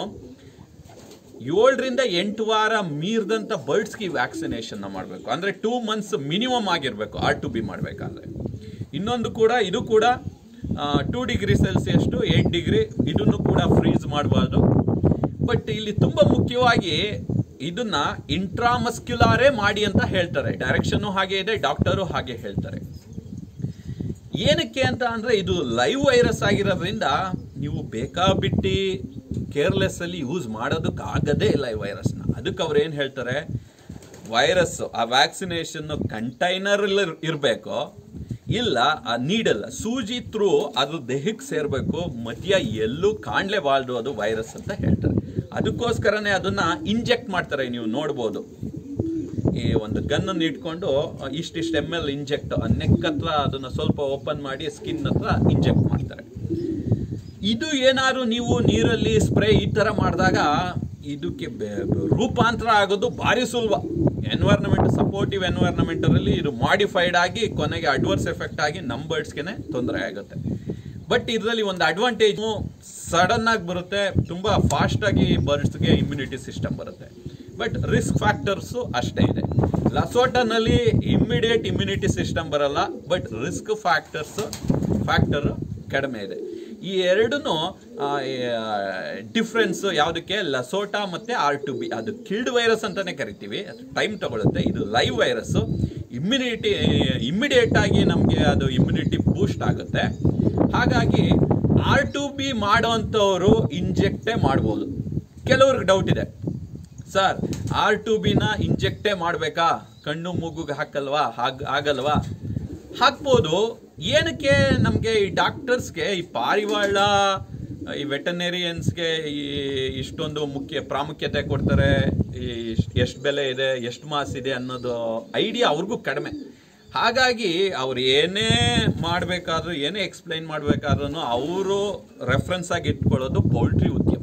ಏಳರಿಂದ ಎಂಟು ವಾರ ಮೀರಿದಂಥ ಬರ್ಡ್ಸ್ಗೆ ವ್ಯಾಕ್ಸಿನೇಷನ್ ಮಾಡಬೇಕು ಅಂದರೆ ಟೂ ಮಂತ್ಸ್ ಮಿನಿಮಮ್ ಆಗಿರಬೇಕು ಆರ್ ಟು ಬಿ ಮಾಡಬೇಕಾದ್ರೆ ಇನ್ನೊಂದು ಕೂಡ ಇದು ಕೂಡ two degree Celsius to eight degree ಇದನ್ನು ಕೂಡ ಫ್ರೀಸ್ ಮಾಡಬಾರ್ದು ಬಟ್ ಇಲ್ಲಿ ತುಂಬ ಮುಖ್ಯವಾಗಿ ಇದನ್ನ ಇಂಟ್ರಾಮಸ್ಕ್ಯುಲಾರೇ ಮಾಡಿ ಅಂತ ಹೇಳ್ತಾರೆ ಡೈರೆಕ್ಷನ್ನು ಹಾಗೆ ಇದೆ ಡಾಕ್ಟರು ಹಾಗೆ ಹೇಳ್ತಾರೆ ಏನಕ್ಕೆ ಅಂತ ಅಂದ್ರೆ ಇದು ಲೈವ್ ವೈರಸ್ ಆಗಿರೋದ್ರಿಂದ ನೀವು ಬೇಕಾಬಿಟ್ಟಿ ಕೇರ್ಲೆಸ್ ಅಲ್ಲಿ ಯೂಸ್ ಮಾಡೋದಕ್ಕಾಗದೇ ಇಲ್ಲ ಈ ವೈರಸ್ನ ಅದಕ್ಕೆ ಅವ್ರು ಏನು ಹೇಳ್ತಾರೆ ವೈರಸ್ ಆ ವ್ಯಾಕ್ಸಿನೇಷನ್ ಕಂಟೈನರ್ ಇರಬೇಕು ಇಲ್ಲ ಆ ನೀಡಲ್ಲ ಸೂಜಿ ಥ್ರೂ ಅದು ದೇಹಕ್ಕೆ ಸೇರಬೇಕು ಮಧ್ಯ ಎಲ್ಲೂ ಕಾಣಲೇಬಾರ್ದು ಅದು ವೈರಸ್ ಅಂತ ಹೇಳ್ತಾರೆ ಅದಕ್ಕೋಸ್ಕರನೇ ಅದನ್ನ ಇಂಜೆಕ್ಟ್ ಮಾಡ್ತಾರೆ ನೀವು ನೋಡ್ಬೋದು ಈ ಒಂದು ಗನ್ನನ್ನು ಇಟ್ಕೊಂಡು ಇಷ್ಟಿಷ್ಟು ಎಮ್ ಎಲ್ ಇಂಜೆಕ್ಟ್ ನೆಕ್ ಹತ್ರ ಅದನ್ನ ಸ್ವಲ್ಪ ಓಪನ್ ಮಾಡಿ ಸ್ಕಿನ್ ಹತ್ರ ಇಂಜೆಕ್ಟ್ ಮಾಡ್ತಾರೆ ಇದು ಏನಾದ್ರು ನೀವು ನೀರಲ್ಲಿ ಸ್ಪ್ರೇ ಈ ತರ ಮಾಡಿದಾಗ ಇದಕ್ಕೆ ಬೆ- ಬೆ- ರೂಪಾಂತರ ಆಗೋದು ಭಾರಿ ಸುಲಭ ಎನ್ವೈರ್ನಮೆಂಟ್ ಸಪೋರ್ಟಿವ್ ಎನ್ವೈರ್ನಮೆಂಟ್ ಅಲ್ಲಿ ಇದು ಮಾಡಿಫೈಡ್ ಆಗಿ ಕೊನೆಗೆ ಅಡ್ವರ್ಸ್ ಎಫೆಕ್ಟ್ ಆಗಿ ನಮ್ಮ ಬರ್ಡ್ಸ್ಗೆನೆ ತೊಂದರೆ ಆಗುತ್ತೆ ಬಟ್ ಇದರಲ್ಲಿ ಒಂದು ಅಡ್ವಾಂಟೇಜ್ ಸಡನ್ ಆಗಿ ಬರುತ್ತೆ ತುಂಬಾ ಫಾಸ್ಟ್ ಆಗಿ ಬರ್ಡ್ಸ್ಗೆ ಇಮ್ಯುನಿಟಿ ಸಿಸ್ಟಮ್ ಬರುತ್ತೆ ಬಟ್ ರಿಸ್ಕ್ ಫ್ಯಾಕ್ಟರ್ಸ್ ಅಷ್ಟೇ ಇದೆ ಲಸೋಟನಲ್ಲಿ ಇಮ್ಮಿಡಿಯೇಟ್ ಇಮ್ಯುನಿಟಿ ಸಿಸ್ಟಮ್ ಬರಲ್ಲ ಬಟ್ ರಿಸ್ಕ್ ಫ್ಯಾಕ್ಟರ್ಸ್ ಫ್ಯಾಕ್ಟರ್ ಕಡಿಮೆ ಇದೆ ಈ ಎರಡೂ ಡಿಫ್ರೆನ್ಸ್ ಯಾವುದಕ್ಕೆ ಲಸೋಟ ಮತ್ತೆ ಆರ್ ಟು ಬಿ ಅದು ಕಿಲ್ಡ್ ವೈರಸ್ ಅಂತಾನೆ ಕರಿತೀವಿ ಅದು ಟೈಮ್ ತಗೊಳುತ್ತೆ ಇದು ಲೈವ್ ವೈರಸ್ ಇಮ್ಯುನಿಟಿ ಇಮ್ಮಿಡಿಯೇಟ್ ಆಗಿ ನಮಗೆ ಅದು ಇಮ್ಯುನಿಟಿ ಬೂಸ್ಟ್ ಆಗುತ್ತೆ ಹಾಗಾಗಿ ಆರ್ ಟು ಬಿ ಮಾಡೋವಂಥವ್ರು ಇಂಜೆಕ್ಟೇ ಮಾಡ್ಬೋದು ಕೆಲವ್ರಿಗೆ ಡೌಟ್ ಇದೆ ಸರ್ ಆರ್ ಟು ಬಿನ ಇಂಜೆಕ್ಟೇ ಮಾಡಬೇಕಾ ಕಣ್ಣು ಮೂಗುಗೆ ಹಾಕಲ್ವಾ ಹಾಗ್ ಆಗಲ್ವಾ ಹಾಕ್ಬೋದು ಏನಕ್ಕೆ ನಮಗೆ ಈ ಡಾಕ್ಟರ್ಸ್ಗೆ ಈ ಪಾರಿವಾಳ ಈ ವೆಟನರಿಯನ್ಸ್ಗೆ ಈ ಇಷ್ಟೊಂದು ಮುಖ್ಯ ಪ್ರಾಮುಖ್ಯತೆ ಕೊಡ್ತಾರೆ ಈ ಎಷ್ಟು ಬೆಲೆ ಇದೆ ಎಷ್ಟು ಮಾಸ್ ಇದೆ ಅನ್ನೋದು ಐಡಿಯಾ ಅವ್ರಿಗೂ ಕಡಿಮೆ ಹಾಗಾಗಿ ಅವ್ರು ಏನೇ ಮಾಡಬೇಕಾದ್ರೂ ಏನೇ ಎಕ್ಸ್ಪ್ಲೈನ್ ಮಾಡಬೇಕಾದ್ರೂ ಅವರು ರೆಫರೆನ್ಸ್ ಆಗಿ ಇಟ್ಕೊಳ್ಳೋದು ಪೌಲ್ಟ್ರಿ ಉದ್ಯಮ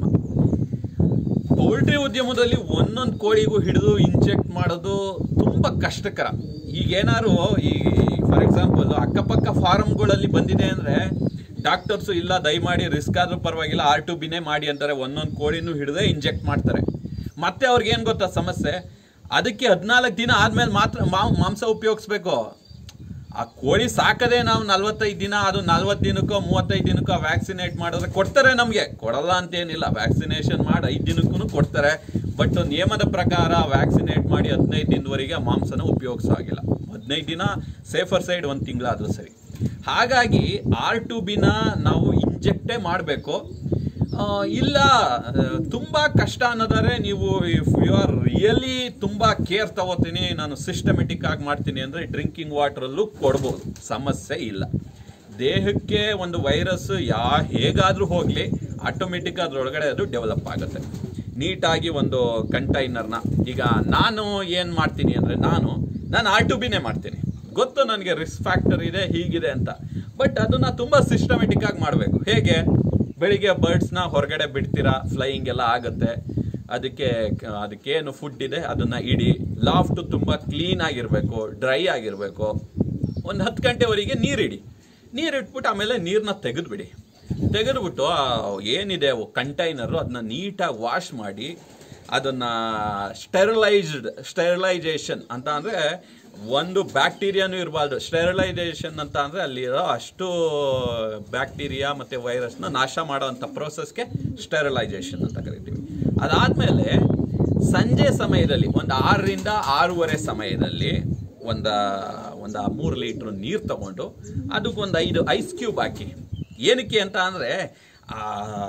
ಪೌಲ್ಟ್ರಿ ಉದ್ಯಮದಲ್ಲಿ ಒಂದೊಂದು ಕೋಳಿಗೂ ಹಿಡಿದು ಇಂಜೆಕ್ಟ್ ಮಾಡೋದು ತುಂಬಾ ಕಷ್ಟಕರ ಈಗ ಏನಾದ್ರು ಈ ಫಾರ್ ಎಕ್ಸಾಂಪಲ್ ಅಕ್ಕಪಕ್ಕ ಫಾರ್ಮ್ಗಳಲ್ಲಿ ಬಂದಿದೆ ಅಂದ್ರೆ ಡಾಕ್ಟರ್ಸು ಇಲ್ಲ ದಯಮಾಡಿ ರಿಸ್ಕ್ ಆದ್ರೂ ಪರವಾಗಿಲ್ಲ ಆರ್ ಟು ಬಿನೇ ಮಾಡಿ ಅಂತಾರೆ ಒಂದೊಂದು ಕೋಳಿನೂ ಹಿಡಿದೇ ಇಂಜೆಕ್ಟ್ ಮಾಡ್ತಾರೆ ಮತ್ತೆ ಅವ್ರಿಗೆ ಏನ್ ಗೊತ್ತಾ ಸಮಸ್ಯೆ ಅದಕ್ಕೆ ಹದಿನಾಲ್ಕು ದಿನ ಆದ್ಮೇಲೆ ಮಾತ್ರ ಮಾ- ಮಾಂಸ ಉಪಯೋಗಿಸ್ಬೇಕು ಆ ಕೋಳಿ ಸಾಕದೆ ನಾವು ನಲ್ವತ್ತೈದು ದಿನ ಅದು ನಲ್ವತ್ತು ದಿನಕ್ಕೋ ಮೂವತ್ತೈದು ದಿನಕ್ಕೋ ವ್ಯಾಕ್ಸಿನೇಟ್ ಮಾಡಿದ್ರೆ ಕೊಡ್ತಾರೆ ನಮಗೆ ಕೊಡಲ್ಲ ಅಂತೇನಿಲ್ಲ ವ್ಯಾಕ್ಸಿನೇಷನ್ ಮಾಡಿ ಐದು ದಿನಕ್ಕೂ ಕೊಡ್ತಾರೆ ಬಟ್ ನಿಯಮದ ಪ್ರಕಾರ ವ್ಯಾಕ್ಸಿನೇಟ್ ಮಾಡಿ ಹದಿನೈದು ದಿನದವರೆಗೆ ಮಾಂಸನ ಉಪಯೋಗಿಸೋ ಆಗಿಲ್ಲ ಹದಿನೈದು ದಿನ ಸೇಫರ್ ಸೈಡ್ ಒಂದು ತಿಂಗಳಾದ್ರೂ ಸರಿ ಹಾಗಾಗಿ ಆರ್ ಟು ಬಿನ ನಾವು ಇಂಜೆಕ್ಟೇ ಮಾಡಬೇಕು ಇಲ್ಲ ಆ, ತುಂಬಾ ಕಷ್ಟ ಅನ್ನೋದಾದ್ರೆ ನೀವು ಇಫ್ ಯು ಆರ್ ರಿಯಲಿ ತುಂಬಾ ಕೇರ್ ತಗೋತೀನಿ ನಾನು ಸಿಸ್ಟಮೆಟಿಕ್ ಆಗಿ ಮಾಡ್ತೀನಿ ಅಂದ್ರೆ ಡ್ರಿಂಕಿಂಗ್ ವಾಟರಲ್ಲೂ ಕೊಡ್ಬೋದು ಸಮಸ್ಯೆ ಇಲ್ಲ ದೇಹಕ್ಕೆ ಒಂದು ವೈರಸ್ ಯಾ ಹೇಗಾದ್ರೂ ಹೋಗ್ಲಿ ಆಟೋಮೆಟಿಕ್ ಅದ್ರೊಳಗಡೆ ಅದು ಡೆವಲಪ್ ಆಗುತ್ತೆ ನೀಟಾಗಿ ಒಂದು ಕಂಟೈನರ್ನ ಈಗ ನಾನು ಏನ್ ಮಾಡ್ತೀನಿ ಅಂದ್ರೆ ನಾನು ನಾನು ಆರ್ ಟು ಬಿನೇ ಮಾಡ್ತೀನಿ ಗೊತ್ತು ನನಗೆ ರಿಸ್ಕ್ ಫ್ಯಾಕ್ಟರ್ ಇದೆ ಹೀಗಿದೆ ಅಂತ ಬಟ್ ಅದನ್ನ ತುಂಬಾ ಸಿಸ್ಟಮೆಟಿಕ್ ಆಗಿ ಮಾಡಬೇಕು ಹೇಗೆ ಬೆಳಿಗ್ಗೆ ಬರ್ಡ್ಸ್ನ ಹೊರಗಡೆ ಬಿಡ್ತೀರಾ ಫ್ಲೈಯಿಂಗ್ ಎಲ್ಲ ಆಗುತ್ತೆ ಅದಕ್ಕೆ ಅದಕ್ಕೇನು ಫುಡ್ ಇದೆ ಅದನ್ನ ಇಡಿ ಲಾಫ್ಟ್ ತುಂಬಾ ಕ್ಲೀನ್ ಆಗಿರ್ಬೇಕು ಡ್ರೈ ಆಗಿರ್ಬೇಕು ಒಂದು ಹತ್ತು ಗಂಟೆವರೆಗೆ ನೀರಿಡಿ ನೀರು ಇಟ್ಬಿಟ್ಟು ಆಮೇಲೆ ನೀರನ್ನ ತೆಗೆದ್ಬಿಡಿ ತೆಗೆದ್ಬಿಟ್ಟು ಆ ಏನಿದೆ ಕಂಟೈನರು ಅದನ್ನ ನೀಟಾಗಿ ವಾಶ್ ಮಾಡಿ ಅದನ್ನ ಸ್ಟೆರಿಲೈಸ್ಡ್ ಸ್ಟೆರಿಲೈಸೇಷನ್ ಅಂತ ಅಂದ್ರೆ ಒಂದು ಬ್ಯಾಕ್ಟೀರಿಯಾನು ಇರಬಾರ್ದು ಸ್ಟೆರಿಲೈಸೇಷನ್ ಅಂತ ಅಂದ್ರೆ ಅಲ್ಲಿರೋ ಅಷ್ಟು ಬ್ಯಾಕ್ಟೀರಿಯಾ ಮತ್ತೆ ವೈರಸ್ನ ನಾಶ ಮಾಡೋಂಥ ಪ್ರೋಸೆಸ್ಗೆ ಸ್ಟೆರಿಲೈಸೇಷನ್ ಅಂತ ಕರಿತೀವಿ ಅದಾದ್ಮೇಲೆ ಸಂಜೆ ಸಮಯದಲ್ಲಿ ಒಂದು ಆರರಿಂದ ಆರೂವರೆ ಸಮಯದಲ್ಲಿ ಒಂದ ಒಂದು ಮೂರು ಲೀಟ್ರ್ ನೀರು ತಗೊಂಡು ಅದಕ್ಕೊಂದು ಐದು ಐಸ್ ಕ್ಯೂಬ್ ಹಾಕಿ ಏನಕ್ಕೆ ಅಂತ ಅಂದ್ರೆ ಆ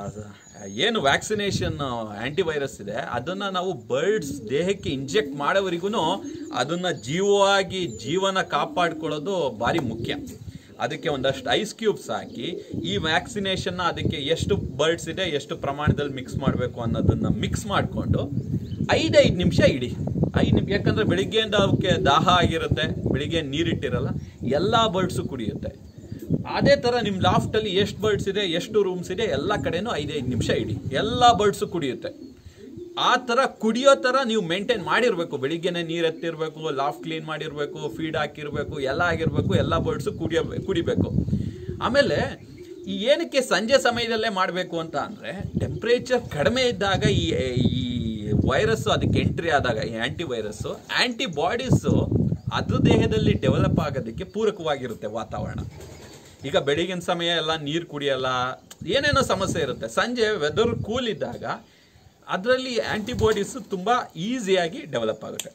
ಏನು ವ್ಯಾಕ್ಸಿನೇಷನ್ ಆಂಟಿವೈರಸ್ ಇದೆ ಅದನ್ನ ನಾವು ಬರ್ಡ್ಸ್ ದೇಹಕ್ಕೆ ಇಂಜೆಕ್ಟ್ ಮಾಡೋವರೆಗೂ ಅದನ್ನ ಜೀವವಾಗಿ ಜೀವನ ಕಾಪಾಡ್ಕೊಳ್ಳೋದು ಭಾರಿ ಮುಖ್ಯ ಅದಕ್ಕೆ ಒಂದಷ್ಟು ಐಸ್ ಕ್ಯೂಬ್ಸ್ ಹಾಕಿ ಈ ವ್ಯಾಕ್ಸಿನೇಷನ್ನ ಅದಕ್ಕೆ ಎಷ್ಟು ಬರ್ಡ್ಸ್ ಇದೆ ಎಷ್ಟು ಪ್ರಮಾಣದಲ್ಲಿ ಮಿಕ್ಸ್ ಮಾಡಬೇಕು ಅನ್ನೋದನ್ನ ಮಿಕ್ಸ್ ಮಾಡಿಕೊಂಡು ಐದೈದು ನಿಮಿಷ ಇಡಿ ಐದು ನಿಮಿಷ ಯಾಕಂದ್ರೆ ಬೆಳಿಗ್ಗೆಯಿಂದ ಅವಕ್ಕೆ ದಾಹ ಆಗಿರುತ್ತೆ ಬೆಳಿಗ್ಗೆ ನೀರಿಟ್ಟಿರಲ್ಲ ಎಲ್ಲ ಬರ್ಡ್ಸು ಕುಡಿಯುತ್ತೆ ಅದೇ ತರ ನಿಮ್ ಲಾಫ್ಟ್ ಅಲ್ಲಿ ಎಷ್ಟು ಬರ್ಡ್ಸ್ ಇದೆ ಎಷ್ಟು ರೂಮ್ಸ್ ಇದೆ ಎಲ್ಲ ಕಡೆನೂ ಐದೈದು ನಿಮಿಷ ಇಡಿ ಎಲ್ಲ ಬರ್ಡ್ಸು ಕುಡಿಯುತ್ತೆ ಆ ತರ ಕುಡಿಯೋ ತರ ನೀವು ಮೇಂಟೈನ್ ಮಾಡಿರ್ಬೇಕು ಬೆಳಿಗ್ಗೆನೆ ನೀರ್ ಎತ್ತಿರ್ಬೇಕು ಲಾಫ್ಟ್ ಕ್ಲೀನ್ ಮಾಡಿರ್ಬೇಕು ಫೀಡ್ ಹಾಕಿರ್ಬೇಕು ಎಲ್ಲ ಆಗಿರ್ಬೇಕು ಎಲ್ಲ ಬರ್ಡ್ಸು ಕುಡಿಯ ಕುಡಿಬೇಕು ಆಮೇಲೆ ಈ ಏನಕ್ಕೆ ಸಂಜೆ ಸಮಯದಲ್ಲೇ ಮಾಡಬೇಕು ಅಂತ ಅಂದ್ರೆ ಟೆಂಪ್ರೇಚರ್ ಕಡಿಮೆ ಇದ್ದಾಗ ಈ ಈ ವೈರಸ್ ಅದಕ್ಕೆ ಎಂಟ್ರಿ ಆದಾಗ ಈ ಆಂಟಿ ವೈರಸ್ ಆಂಟಿಬಾಡೀಸ್ ಅದ್ರ ದೇಹದಲ್ಲಿ ಡೆವಲಪ್ ಆಗೋದಕ್ಕೆ ಪೂರಕವಾಗಿರುತ್ತೆ ವಾತಾವರಣ ಈಗ ಬೆಳಗಿನ ಸಮಯ ಎಲ್ಲ ನೀರು ಕುಡಿಯಲ್ಲ ಏನೇನೋ ಸಮಸ್ಯೆ ಇರುತ್ತೆ ಸಂಜೆ ವೆದರ್ ಕೂಲ್ ಇದ್ದಾಗ ಅದರಲ್ಲಿ ಆಂಟಿಬಾಡೀಸ್ ತುಂಬಾ ಈಸಿಯಾಗಿ ಡೆವಲಪ್ ಆಗುತ್ತೆ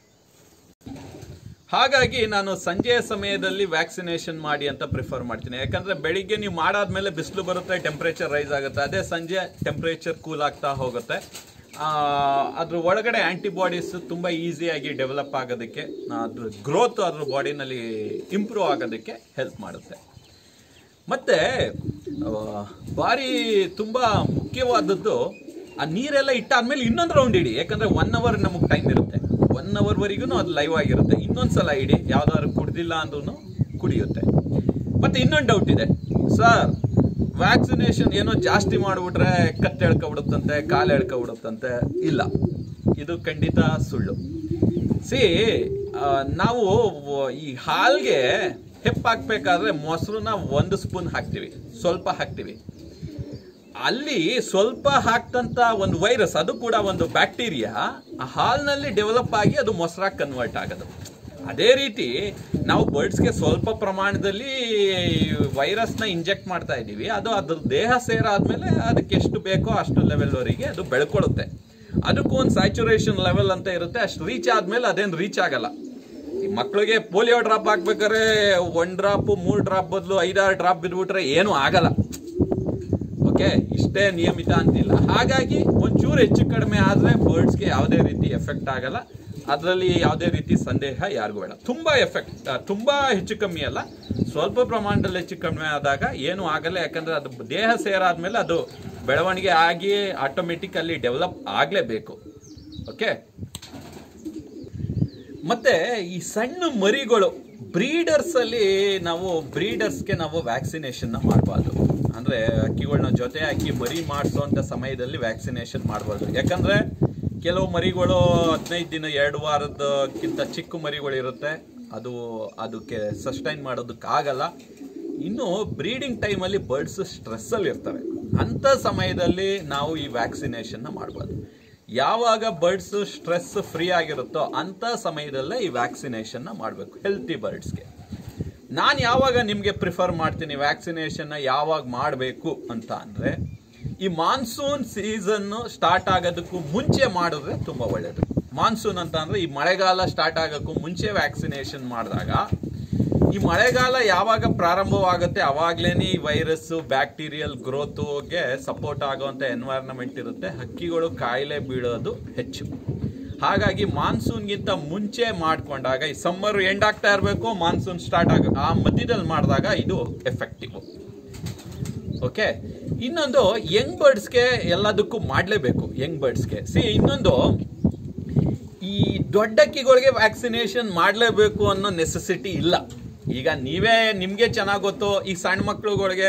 ಹಾಗಾಗಿ ನಾನು ಸಂಜೆಯ ಸಮಯದಲ್ಲಿ ವ್ಯಾಕ್ಸಿನೇಷನ್ ಮಾಡಿ ಅಂತ ಪ್ರಿಫರ್ ಮಾಡ್ತೀನಿ ಯಾಕಂದ್ರೆ ಬೆಳಿಗ್ಗೆ ನೀವು ಮಾಡಾದ್ಮೇಲೆ ಬಿಸಿಲು ಬರುತ್ತೆ ಟೆಂಪ್ರೇಚರ್ ರೈಸ್ ಆಗುತ್ತೆ ಅದೇ ಸಂಜೆ ಟೆಂಪ್ರೇಚರ್ ಕೂಲ್ ಆಗ್ತಾ ಹೋಗುತ್ತೆ ಆ, ಅದ್ರ ಒಳಗಡೆ ಆಂಟಿಬಾಡೀಸ್ ತುಂಬಾ ಈಸಿಯಾಗಿ ಡೆವಲಪ್ ಆಗೋದಕ್ಕೆ ಅದ್ರ ಗ್ರೋತ್ ಅದ್ರ ಬಾಡಿನಲ್ಲಿ ಇಂಪ್ರೂವ್ ಆಗೋದಕ್ಕೆ ಹೆಲ್ಪ್ ಮಾಡುತ್ತೆ ಮತ್ತೆ ಆ, ಭಾರಿ ತುಂಬಾ ಮುಖ್ಯವಾದದ್ದು ಆ ನೀರೆಲ್ಲ ಇಟ್ಟಾದ್ಮೇಲೆ ಇನ್ನೊಂದು ರೌಂಡ್ ಇಡಿ ಯಾಕಂದ್ರೆ ಒನ್ ಅವರ್ ನಮಗೆ ಟೈಮ್ ಇರುತ್ತೆ ಒನ್ ಅವರ್ ವರೆಗೂ ಅದು ಲೈವ್ ಆಗಿರುತ್ತೆ ಇನ್ನೊಂದ್ಸಲ ಇಡಿ ಯಾವ್ದಾದ್ರು ಕುಡ್ದಿಲ್ಲ ಅಂದ್ರೂ ಕುಡಿಯುತ್ತೆ ಮತ್ತೆ ಇನ್ನೊಂದು ಡೌಟ್ ಇದೆ ಸರ್ ವ್ಯಾಕ್ಸಿನೇಷನ್ ಏನೋ ಜಾಸ್ತಿ ಮಾಡಿಬಿಟ್ರೆ ಕತ್ತೆ ಎಳ್ಕೊಬಿಡುತ್ತಂತೆ ಕಾಲು ಎಳ್ಕೊಬಿಡುತ್ತಂತೆ ಇಲ್ಲ ಇದು ಖಂಡಿತ ಸುಳ್ಳು ಸಿ ನಾವು ಈ ಹಾಲ್ಗೆ ಹೆಪ್ಪ ಹಾಕ್ಬೇಕಾದ್ರೆ ಮೊಸರನ್ನ ಒಂದು ಸ್ಪೂನ್ ಹಾಕ್ತಿವಿ ಸ್ವಲ್ಪ ಹಾಕ್ತಿವಿ ಅಲ್ಲಿ ಸ್ವಲ್ಪ ಹಾಕ್ತಂತ ಒಂದು ವೈರಸ್ ಅದು ಕೂಡ ಒಂದು ಬ್ಯಾಕ್ಟೀರಿಯಾ ಆ ಹಾಲ್ನಲ್ಲಿ ಡೆವಲಪ್ ಆಗಿ ಅದು ಮೊಸರಾಗಿ ಕನ್ವರ್ಟ್ ಆಗೋದು ಅದೇ ರೀತಿ ನಾವು ಬರ್ಡ್ಸ್ಗೆ ಸ್ವಲ್ಪ ಪ್ರಮಾಣದಲ್ಲಿ ವೈರಸ್ನ ಇಂಜೆಕ್ಟ್ ಮಾಡ್ತಾ ಇದ್ದೀವಿ ಅದು ಅದ್ರ ದೇಹ ಸೇರಾದ್ಮೇಲೆ ಅದಕ್ಕೆ ಎಷ್ಟು ಬೇಕೋ ಅಷ್ಟು ಲೆವೆಲ್ವರೆಗೆ ಅದು ಬೆಳ್ಕೊಳ್ಳುತ್ತೆ ಅದಕ್ಕೂ ಒಂದು ಸ್ಯಾಚುರೇಷನ್ ಲೆವೆಲ್ ಅಂತ ಇರುತ್ತೆ ಅಷ್ಟು ರೀಚ್ ಆದ್ಮೇಲೆ ಅದೇನು ರೀಚ್ ಆಗಲ್ಲ ಈ ಮಕ್ಕಳಿಗೆ ಪೋಲಿಯೋ ಡ್ರಾಪ್ ಹಾಕ್ಬೇಕಾದ್ರೆ ಒಂದ್ ಡ್ರಾಪ್ ಮೂರ್ ಡ್ರಾಪ್ ಬದಲು ಐದಾರು ಡ್ರಾಪ್ ಬಿದ್ಬಿಟ್ರೆ ಏನೂ ಆಗಲ್ಲ ಓಕೆ ಇಷ್ಟೇ ನಿಯಮಿತ ಅಂತಿಲ್ಲ ಹಾಗಾಗಿ ಒಂಚೂರು ಹೆಚ್ಚು ಕಡಿಮೆ ಆದ್ರೆ ಬರ್ಡ್ಸ್ಗೆ ಯಾವುದೇ ರೀತಿ ಎಫೆಕ್ಟ್ ಆಗಲ್ಲ ಅದರಲ್ಲಿ ಯಾವುದೇ ರೀತಿ ಸಂದೇಹ ಯಾರಿಗೂ ಬೇಡ ತುಂಬಾ ಎಫೆಕ್ಟ್ ತುಂಬಾ ಹೆಚ್ಚು ಕಮ್ಮಿ ಅಲ್ಲ ಸ್ವಲ್ಪ ಪ್ರಮಾಣದಲ್ಲಿ ಹೆಚ್ಚು ಕಡಿಮೆ ಆದಾಗ ಏನು ಆಗಲ್ಲ ಯಾಕಂದ್ರೆ ಅದು ದೇಹ ಸೇರಾದ್ಮೇಲೆ ಅದು ಬೆಳವಣಿಗೆ ಆಗಿ ಆಟೋಮೆಟಿಕ್ ಅಲ್ಲಿ ಡೆವಲಪ್ ಆಗಲೇಬೇಕು ಓಕೆ ಮತ್ತೆ ಈ ಸಣ್ಣ ಮರಿಗಳು ಬ್ರೀಡರ್ಸ್ ಅಲ್ಲಿ ನಾವು ಬ್ರೀಡರ್ಸ್ಗೆ ನಾವು ವ್ಯಾಕ್ಸಿನೇಷನ್ ಮಾಡಬಾರ್ದು ಅಂದ್ರೆ ಹಕ್ಕಿಗಳನ್ನ ಜೊತೆ ಹಾಕಿ ಮರಿ ಮಾಡಿಸುವಂತ ಸಮಯದಲ್ಲಿ ವ್ಯಾಕ್ಸಿನೇಷನ್ ಮಾಡಬಾರ್ದು ಯಾಕಂದ್ರೆ ಕೆಲವು ಮರಿಗಳು ಹದಿನೈದು ದಿನ ಎರಡು ವಾರದಕ್ಕಿಂತ ಚಿಕ್ಕ ಮರಿಗಳು ಇರುತ್ತೆ ಅದು ಅದಕ್ಕೆ ಸಸ್ಟೈನ್ ಮಾಡೋದಕ್ಕಾಗಲ್ಲ ಇನ್ನು ಬ್ರೀಡಿಂಗ್ ಟೈಮಲ್ಲಿ ಬರ್ಡ್ಸ್ ಸ್ಟ್ರೆಸ್ಸಲ್ಲಿ ಇರ್ತವೆ ಅಂಥ ಸಮಯದಲ್ಲಿ ನಾವು ಈ ವ್ಯಾಕ್ಸಿನೇಷನ್ನ ಮಾಡಬಾರ್ದು ಯಾವಾಗ ಬರ್ಡ್ಸ್ ಸ್ಟ್ರೆಸ್ ಫ್ರೀ ಆಗಿರುತ್ತೋ ಅಂಥ ಸಮಯದಲ್ಲೇ ಈ ವ್ಯಾಕ್ಸಿನೇಷನ್ನ ಮಾಡಬೇಕು ಹೆಲ್ತಿ ಬರ್ಡ್ಸ್ಗೆ ನಾನು ಯಾವಾಗ ನಿಮಗೆ ಪ್ರಿಫರ್ ಮಾಡ್ತೀನಿ ವ್ಯಾಕ್ಸಿನೇಷನ್ನ ಯಾವಾಗ ಮಾಡಬೇಕು ಅಂತ ಅಂದರೆ ಈ ಮಾನ್ಸೂನ್ ಸೀಸನ್ ಸ್ಟಾರ್ಟ್ ಆಗೋದಕ್ಕೂ ಮುಂಚೆ ಮಾಡಿದ್ರೆ ತುಂಬ ಒಳ್ಳೆಯದು ಮಾನ್ಸೂನ್ ಅಂತ ಅಂದರೆ ಈ ಮಳೆಗಾಲ ಸ್ಟಾರ್ಟ್ ಆಗೋಕ್ಕೂ ಮುಂಚೆ ವ್ಯಾಕ್ಸಿನೇಷನ್ ಮಾಡಿದಾಗ ಈ ಮಳೆಗಾಲ ಯಾವಾಗ ಪ್ರಾರಂಭವಾಗುತ್ತೆ ಅವಾಗ್ಲೇನೆ ಈ ವೈರಸ್ ಬ್ಯಾಕ್ಟೀರಿಯಲ್ ಗ್ರೋತ್ಗೆ ಸಪೋರ್ಟ್ ಆಗುವಂತ ಎನ್ವೈರನ್ಮೆಂಟ್ ಇರುತ್ತೆ ಹಕ್ಕಿಗಳು ಕಾಯಿಲೆ ಬೀಳೋದು ಹೆಚ್ಚು ಹಾಗಾಗಿ ಮಾನ್ಸೂನ್ಗಿಂತ ಮುಂಚೆ ಮಾಡ್ಕೊಂಡಾಗ ಈ ಸಮ್ಮರ್ ಎಂಡ್ ಆಗ್ತಾ ಇರಬೇಕು ಮಾನ್ಸೂನ್ ಸ್ಟಾರ್ಟ್ ಆಗ ಆ ಮಧ್ಯದಲ್ಲಿ ಮಾಡಿದಾಗ ಇದು ಎಫೆಕ್ಟಿವ್ ಓಕೆ ಇನ್ನೊಂದು ಯಂಗ್ ಬರ್ಡ್ಸ್ಗೆ ಎಲ್ಲದಕ್ಕೂ ಮಾಡಲೇಬೇಕು ಯಂಗ್ ಬರ್ಡ್ಸ್ಗೆ ಸಿ ಇನ್ನೊಂದು ಈ ದೊಡ್ಡಕ್ಕಿಗಳಿಗೆ ವ್ಯಾಕ್ಸಿನೇಷನ್ ಮಾಡಲೇಬೇಕು ಅನ್ನೋ ನೆಸೆಸಿಟಿ ಇಲ್ಲ ಈಗ ನೀವೇ ನಿಮಗೆ ಚೆನ್ನಾಗಿ ಗೊತ್ತು ಈ ಸಣ್ಣ ಮಕ್ಳುಗಳಿಗೆ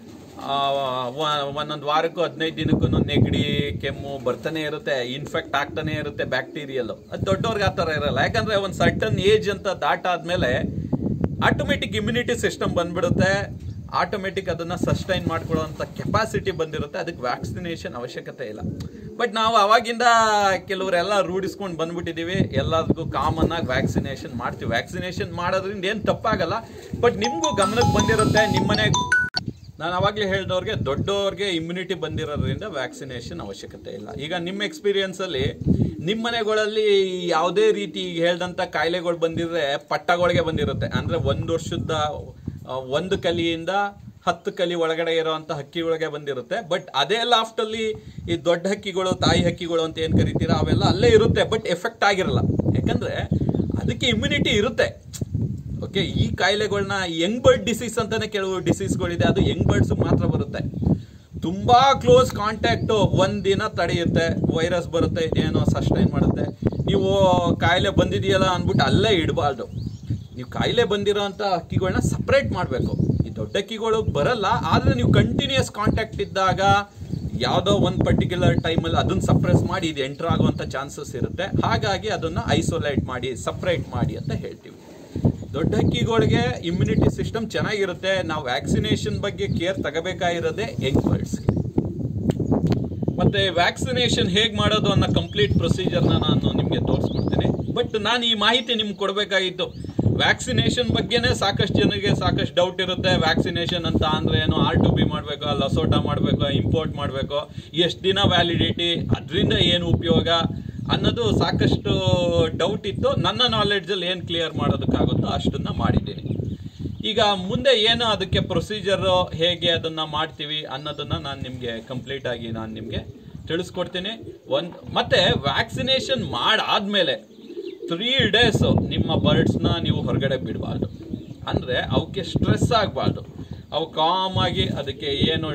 ಒಂದೊಂದು ವಾರಕ್ಕೂ ಹದಿನೈದು ದಿನಕ್ಕೂ ನೆಗಡಿ ಕೆಮ್ಮು ಬರ್ತಾನೆ ಇರುತ್ತೆ ಇನ್ಫೆಕ್ಟ್ ಆಗ್ತಾನೆ ಇರುತ್ತೆ ಬ್ಯಾಕ್ಟೀರಿಯಲ್ ಅದು ದೊಡ್ಡವ್ರಿಗೆ ಆ ಥರ ಇರಲ್ಲ ಯಾಕಂದ್ರೆ ಒಂದು ಸರ್ಟನ್ ಏಜ್ ಅಂತ ದಾಟಾದ್ಮೇಲೆ ಆಟೋಮೆಟಿಕ್ ಇಮ್ಯುನಿಟಿ ಸಿಸ್ಟಮ್ ಬಂದ್ಬಿಡುತ್ತೆ ಆಟೋಮೆಟಿಕ್ ಅದನ್ನ ಸಸ್ಟೈನ್ ಮಾಡ್ಕೊಳ್ಳುವಂತ ಕೆಪಾಸಿಟಿ ಬಂದಿರುತ್ತೆ ಅದಕ್ಕೆ ವ್ಯಾಕ್ಸಿನೇಷನ್ ಅವಶ್ಯಕತೆ ಇಲ್ಲ ಬಟ್ ನಾವು ಅವಾಗಿಂದ ಕೆಲವರೆಲ್ಲ ರೂಢಿಸ್ಕೊಂಡು ಬಂದ್ಬಿಟ್ಟಿದೀವಿ ಎಲ್ಲದಕ್ಕೂ ಕಾಮನ್ ಆಗಿ ವ್ಯಾಕ್ಸಿನೇಷನ್ ಮಾಡ್ತೀವಿ ವ್ಯಾಕ್ಸಿನೇಷನ್ ಮಾಡೋದ್ರಿಂದ ಏನು ತಪ್ಪಾಗಲ್ಲ ಬಟ್ ನಿಮಗೂ ಗಮನಕ್ಕೆ ಬಂದಿರುತ್ತೆ ನಿಮ್ಮನೆ ನಾನು ಅವಾಗಲೇ ಹೇಳ್ದವ್ರಿಗೆ ದೊಡ್ಡವ್ರಿಗೆ ಇಮ್ಯುನಿಟಿ ಬಂದಿರೋದ್ರಿಂದ ವ್ಯಾಕ್ಸಿನೇಷನ್ ಅವಶ್ಯಕತೆ ಇಲ್ಲ ಈಗ ನಿಮ್ಮ ಎಕ್ಸ್ಪೀರಿಯನ್ಸ್ ಅಲ್ಲಿ ನಿಮ್ಮ ಮನೆಗಳಲ್ಲಿ ಯಾವುದೇ ರೀತಿ ಈಗ ಹೇಳ್ದಂತ ಕಾಯಿಲೆಗಳು ಬಂದಿದ್ರೆ ಪಟ್ಟಗಳಿಗೆ ಬಂದಿರುತ್ತೆ ಅಂದ್ರೆ ಒಂದು ವರ್ಷದ ಆ, ಒಂದು ಕಲಿಯಿಂದ ಹತ್ತು ಕಲಿ ಒಳಗಡೆ ಇರುವಂತ ಹಕ್ಕಿಗಳಿಗೆ ಬಂದಿರುತ್ತೆ ಬಟ್ ಅದೇ ಲಾಫ್ಟ್ ಅಲ್ಲಿ ಈ ದೊಡ್ಡ ಹಕ್ಕಿಗಳು ತಾಯಿ ಹಕ್ಕಿಗಳು ಅಂತ ಏನ್ ಕರಿತೀರಾ ಅವೆಲ್ಲ ಅಲ್ಲೇ ಇರುತ್ತೆ ಬಟ್ ಎಫೆಕ್ಟ್ ಆಗಿರಲ್ಲ ಯಾಕಂದ್ರೆ ಅದಕ್ಕೆ ಇಮ್ಯುನಿಟಿ ಇರುತ್ತೆ ಓಕೆ ಈ ಕಾಯಿಲೆಗಳನ್ನ ಯಂಗ್ ಬರ್ಡ್ ಡಿಸೀಸ್ ಅಂತಾನೆ ಕೆಲವು ಡಿಸೀಸ್ಗಳಿದೆ ಅದು ಯಂಗ್ ಬರ್ಡ್ಸ್ ಮಾತ್ರ ಬರುತ್ತೆ ತುಂಬಾ ಕ್ಲೋಸ್ ಕಾಂಟ್ಯಾಕ್ಟ್ ಒಂದ್ ದಿನ ತಡೆಯುತ್ತೆ ವೈರಸ್ ಬರುತ್ತೆ ಇದೇನೋ ಸಸ್ಟೈನ್ ಮಾಡುತ್ತೆ ನೀವು ಕಾಯಿಲೆ ಬಂದಿದೆಯಲ್ಲ ಅಂದ್ಬಿಟ್ಟು ಅಲ್ಲೇ ಇಡಬಾರ್ದು ನೀವು ಕಾಯಿಲೆ ಬಂದಿರೋಂಥ ಹಕ್ಕಿಗಳನ್ನ ಸಪ್ರೇಟ್ ಮಾಡಬೇಕು ಈ ದೊಡ್ಡ ಹಕ್ಕಿಗಳು ಬರಲ್ಲ ಆದ್ರೆ ನೀವು ಕಂಟಿನ್ಯೂಸ್ ಕಾಂಟ್ಯಾಕ್ಟ್ ಇದ್ದಾಗ ಯಾವುದೋ ಒಂದು ಪರ್ಟಿಕ್ಯುಲರ್ ಟೈಮಲ್ಲಿ ಅದನ್ನ ಸಪ್ರೆಸ್ ಮಾಡಿ ಇದು ಎಂಟರ್ ಆಗುವಂಥ ಚಾನ್ಸಸ್ ಇರುತ್ತೆ ಹಾಗಾಗಿ ಅದನ್ನ ಐಸೋಲೇಟ್ ಮಾಡಿ ಸಪ್ರೇಟ್ ಮಾಡಿ ಅಂತ ಹೇಳ್ತೀವಿ ದೊಡ್ಡ ಹಕ್ಕಿಗಳಿಗೆ ಇಮ್ಯುನಿಟಿ ಸಿಸ್ಟಮ್ ಚೆನ್ನಾಗಿರುತ್ತೆ ನಾವು ವ್ಯಾಕ್ಸಿನೇಷನ್ ಬಗ್ಗೆ ಕೇರ್ ತಗೋಬೇಕಾಗಿರೋದೇ ಯಂಗ್ ಬರ್ಡ್ಸ್ಗೆ ಮತ್ತೆ ವ್ಯಾಕ್ಸಿನೇಷನ್ ಹೇಗ್ ಮಾಡೋದು ಅನ್ನೋ ಕಂಪ್ಲೀಟ್ ಪ್ರೊಸೀಜರ್ನ ನಾನು ನಿಮಗೆ ತೋರಿಸ್ಕೊಡ್ತೀನಿ ಬಟ್ ನಾನು ಈ ಮಾಹಿತಿ ನಿಮ್ಗೆ ಕೊಡಬೇಕಾಗಿತ್ತು ವ್ಯಾಕ್ಸಿನೇಷನ್ ಬಗ್ಗೆನೇ ಸಾಕಷ್ಟು ಜನರಿಗೆ ಸಾಕಷ್ಟು ಡೌಟ್ ಇರುತ್ತೆ ವ್ಯಾಕ್ಸಿನೇಷನ್ ಅಂತ ಅಂದ್ರೆ ಏನು ಆರ್ ಟು ಬಿ ಮಾಡಬೇಕು ಲಸೋಟ ಮಾಡಬೇಕು ಇಂಪೋರ್ಟ್ ಮಾಡಬೇಕು ಎಷ್ಟು ದಿನ ವ್ಯಾಲಿಡಿಟಿ ಅದರಿಂದ ಏನು ಉಪಯೋಗ ಅನ್ನೋದು ಸಾಕಷ್ಟು ಡೌಟ್ ಇತ್ತು ನನ್ನ ನಾಲೆಡ್ಜಲ್ಲಿ ಏನು ಕ್ಲಿಯರ್ ಮಾಡೋದಕ್ಕಾಗುತ್ತೋ ಅಷ್ಟನ್ನ ಮಾಡಿದ್ದೀನಿ ಈಗ ಮುಂದೆ ಏನು ಅದಕ್ಕೆ ಪ್ರೊಸೀಜರ್ ಹೇಗೆ ಅದನ್ನ ಮಾಡ್ತೀವಿ ಅನ್ನೋದನ್ನ ನಾನು ನಿಮಗೆ ಕಂಪ್ಲೀಟ್ ಆಗಿ ನಾನು ನಿಮಗೆ ತಿಳಿಸ್ಕೊಡ್ತೀನಿ ಒಂದ್ ಮತ್ತೆ ವ್ಯಾಕ್ಸಿನೇಷನ್ ಮಾಡಾದ್ಮೇಲೆ ತ್ರೀ ಡೇಸ್ ನಿಮ್ಮ ಬರ್ಡ್ಸ್ನ ನೀವು ಹೊರಗಡೆ ಬಿಡಬಾರ್ದು ಅಂದ್ರೆ ಅವಕ್ಕೆ ಸ್ಟ್ರೆಸ್ ಆಗಬಾರ್ದು ಅವು ಕಾಮ್ ಆಗಿ ಅದಕ್ಕೆ ಏನು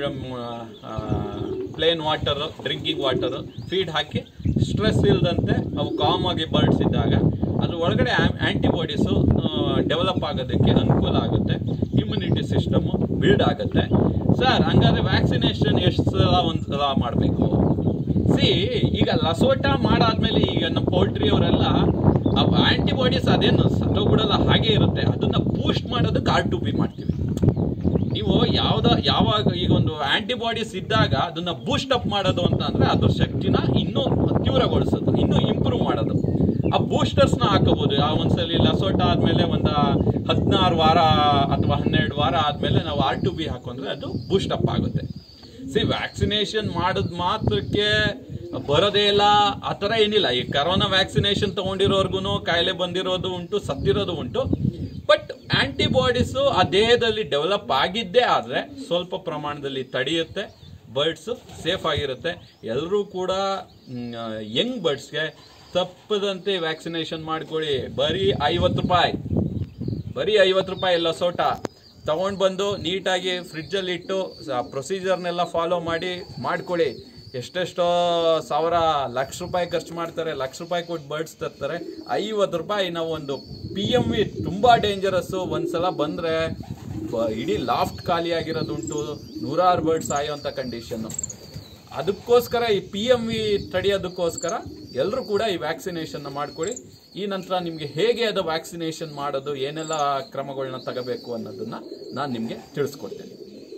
plain water drinking water feed ಹಾಕಿ ಸ್ಟ್ರೆಸ್ ಇಲ್ದಂತೆ ಅವು ಕಾಮ್ ಆಗಿ ಬರ್ಡ್ಸ್ ಇದ್ದಾಗ ಅದ್ರ ಒಳಗಡೆ ಆಂಟಿಬಾಡೀಸು ಡೆವಲಪ್ ಆಗೋದಕ್ಕೆ ಅನುಕೂಲ ಆಗುತ್ತೆ ಇಮ್ಯುನಿಟಿ ಸಿಸ್ಟಮ್ ಬಿಲ್ಡ್ ಆಗುತ್ತೆ ಸರ್ ಹಂಗಾದ್ರೆ ವ್ಯಾಕ್ಸಿನೇಷನ್ ಎಷ್ಟು ಸಲ ಒಂದು ಸಲ ಮಾಡಬೇಕು ಸಿ ಈಗ ಲಸೋಟ ಮಾಡಾದ್ಮೇಲೆ ಈಗ ನಮ್ಮ ಪೋಲ್ಟ್ರಿ ಅವರೆಲ್ಲ ಆಂಟಿಬಾಡೀಸ್ ಅದೇನು ಸತ್ತೋಗ್ಬಿಡಲ್ಲ ಹಾಗೆ ಇರುತ್ತೆ ಅದನ್ನ ಬೂಸ್ಟ್ ಮಾಡೋದಕ್ಕೆ ಆರ್ ಟು ಬಿ ಮಾಡ್ತೀವಿ ನೀವು ಯಾವ್ದ ಯಾವಾಗ ಈಗ ಒಂದು ಆಂಟಿಬಾಡೀಸ್ ಇದ್ದಾಗ ಅದನ್ನ ಬೂಸ್ಟ್ ಅಪ್ ಮಾಡೋದು ಅಂತ ಅಂದ್ರೆ ಅದ್ರ ಶಕ್ತಿನ ಇನ್ನೂ ತೀವ್ರಗೊಳಿಸೋದು ಇನ್ನೂ ಇಂಪ್ರೂವ್ ಮಾಡೋದು ಆ ಬೂಸ್ಟರ್ಸ್ ನ ಹಾಕೋಬಹುದು ಆ ಒಂದ್ಸಲಿ ಲಸೋಟ ಆದ್ಮೇಲೆ ಒಂದ ಹದಿನಾರು ವಾರ ಅಥವಾ ಹನ್ನೆರಡು ವಾರ ಆದ್ಮೇಲೆ ನಾವು ಆರ್ ಟು ಬಿ ಹಾಕೊಂಡ್ರೆ ಅದು ಬೂಸ್ಟ್ ಅಪ್ ಆಗುತ್ತೆ ಸಿ ವ್ಯಾಕ್ಸಿನೇಷನ್ ಮಾಡೋದ್ ಮಾತ್ರಕ್ಕೆ ಬರೋದೇ ಇಲ್ಲ ಆ ಥರ ಏನಿಲ್ಲ ಈ ಕರೋನಾ ವ್ಯಾಕ್ಸಿನೇಷನ್ ತಗೊಂಡಿರೋರ್ಗು ಕಾಯಿಲೆ ಬಂದಿರೋದು ಉಂಟು ಸತ್ತಿರೋದು ಉಂಟು ಬಟ್ ಆಂಟಿಬಾಡೀಸ್ ಆ ದೇಹದಲ್ಲಿ ಡೆವಲಪ್ ಆಗಿದ್ದೇ ಆದ್ರೆ ಸ್ವಲ್ಪ ಪ್ರಮಾಣದಲ್ಲಿ ತಡೆಯುತ್ತೆ ಬರ್ಡ್ಸ್ ಸೇಫ್ ಆಗಿರುತ್ತೆ ಎಲ್ಲರೂ ಕೂಡ ಯಂಗ್ ಬರ್ಡ್ಸ್ಗೆ ತಪ್ಪದಂತೆ ವ್ಯಾಕ್ಸಿನೇಷನ್ ಮಾಡ್ಕೊಳ್ಳಿ ಬರೀ ಐವತ್ತು ರೂಪಾಯಿ ಬರೀ ಐವತ್ತು ರೂಪಾಯಿ ಲಸೋಟ ತಗೊಂಡು ಬಂದು ನೀಟಾಗಿ ಫ್ರಿಡ್ಜಲ್ಲಿ ಇಟ್ಟು ಪ್ರೊಸೀಜರ್ನೆಲ್ಲ ಫಾಲೋ ಮಾಡಿ ಮಾಡ್ಕೊಳ್ಳಿ ಎಷ್ಟೆಷ್ಟೋ ಸಾವಿರ ಲಕ್ಷ ರೂಪಾಯಿ ಖರ್ಚು ಮಾಡ್ತಾರೆ ಲಕ್ಷ ರೂಪಾಯಿ ಕೊಟ್ಟು ಬರ್ಡ್ಸ್ ತರ್ತಾರೆ ಐವತ್ತು ರೂಪಾಯಿ ನಾವು ಒಂದು ಪಿ ಎಮ್ ವಿ ತುಂಬ ಡೇಂಜರಸ್ಸು ಒಂದ್ಸಲ ಬಂದರೆ ಇಡೀ ಲಾಫ್ಟ್ ಖಾಲಿ ಆಗಿರೋದುಂಟು ನೂರಾರು ಬರ್ಡ್ಸ್ ಆಯೋಂಥ ಕಂಡೀಷನ್ನು ಅದಕ್ಕೋಸ್ಕರ ಈ ಪಿ ಎಮ್ ವಿ ತಡೆಯೋದಕ್ಕೋಸ್ಕರ ಎಲ್ಲರೂ ಕೂಡ ಈ ವ್ಯಾಕ್ಸಿನೇಷನ್ನ ಮಾಡ್ಕೊಳ್ಳಿ ಈ ನಂತರ ನಿಮಗೆ ಹೇಗೆ ಅದು ವ್ಯಾಕ್ಸಿನೇಷನ್ ಮಾಡೋದು ಏನೆಲ್ಲ ಕ್ರಮಗಳನ್ನ ತಗೋಬೇಕು ಅನ್ನೋದನ್ನ ನಾನು ನಿಮಗೆ ತಿಳಿಸ್ಕೊಡ್ತೇನೆ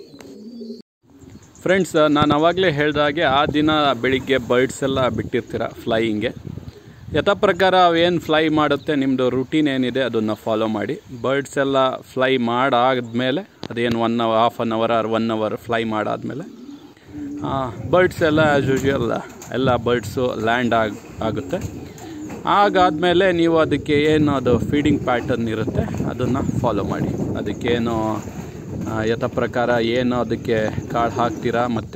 ಫ್ರೆಂಡ್ಸ್ ನಾನು ಅವಾಗಲೇ ಹೇಳ್ದಾಗೆ ಆ ದಿನ ಬೆಳಿಗ್ಗೆ ಬರ್ಡ್ಸ್ ಎಲ್ಲ ಬಿಟ್ಟಿರ್ತೀರ ಫ್ಲೈಯಿಂಗ್ಗೆ ಯಥಾ ಪ್ರಕಾರ ಅವೇನು ಫ್ಲೈ ಮಾಡುತ್ತೆ ನಿಮ್ಮದು ರುಟೀನ್ ಏನಿದೆ ಅದನ್ನು ಫಾಲೋ ಮಾಡಿ ಬರ್ಡ್ಸ್ ಎಲ್ಲ ಫ್ಲೈ ಮಾಡಾದ್ಮೇಲೆ ಅದೇನು one hour half an hour or one hour fly ಮಾಡಾದ್ಮೇಲೆ ಬರ್ಡ್ಸ್ ಎಲ್ಲ ಆ್ಯಸ್ ಯೂಶ್ವಲ್ ಎಲ್ಲ ಬರ್ಡ್ಸು ಲ್ಯಾಂಡ್ ಆಗ ಆಗುತ್ತೆ ಆಗಾದಮೇಲೆ ನೀವು ಅದಕ್ಕೆ ಏನು ಅದು ಫೀಡಿಂಗ್ ಪ್ಯಾಟರ್ನ್ ಇರುತ್ತೆ ಅದನ್ನು ಫಾಲೋ ಮಾಡಿ ಅದಕ್ಕೇನು ಆ, ಯಥಾ ಪ್ರಕಾರ ಏನು ಅದಕ್ಕೆ ಕಾಳು ಹಾಕ್ತೀರಾ ಮತ್ತು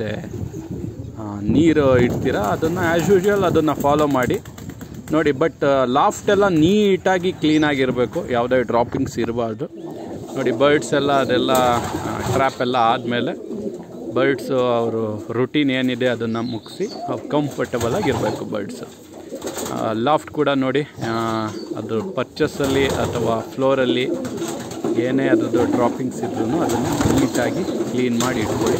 ನೀರು ಇಡ್ತೀರಾ ಅದನ್ನು ಆ್ಯಸ್ ಯೂಶ್ವಲ್ ಅದನ್ನು ಫಾಲೋ ಮಾಡಿ ನೋಡಿ ಬಟ್ ಲಾಫ್ಟ್ ಎಲ್ಲ ನೀಟಾಗಿ ಕ್ಲೀನಾಗಿರಬೇಕು ಯಾವುದೇ ಡ್ರಾಪಿಂಗ್ಸ್ ಇರಬಾರ್ದು ನೋಡಿ ಬರ್ಡ್ಸ್ ಎಲ್ಲ ಅದೆಲ್ಲ ಟ್ರ್ಯಾಪ್ ಎಲ್ಲ ಆದಮೇಲೆ ಬರ್ಡ್ಸು ಅವರು ರುಟೀನ್ ಏನಿದೆ ಅದನ್ನು ಮುಗಿಸಿ ಕಂಫರ್ಟಬಲ್ ಆಗಿರಬೇಕು ಬರ್ಡ್ಸು ಲಾಫ್ಟ್ ಕೂಡ ನೋಡಿ ಆ, ಅದು ಪರ್ಚಸಲ್ಲಿ ಅಥವಾ ಫ್ಲೋರಲ್ಲಿ ಏನೇ ಅದ್ರದ್ದು ಡ್ರಾಪಿಂಗ್ಸ್ ಇದ್ರೂ ಅದನ್ನು ನೀಟಾಗಿ ಕ್ಲೀನ್ ಮಾಡಿ ಇಟ್ಕೊಳ್ಳಿ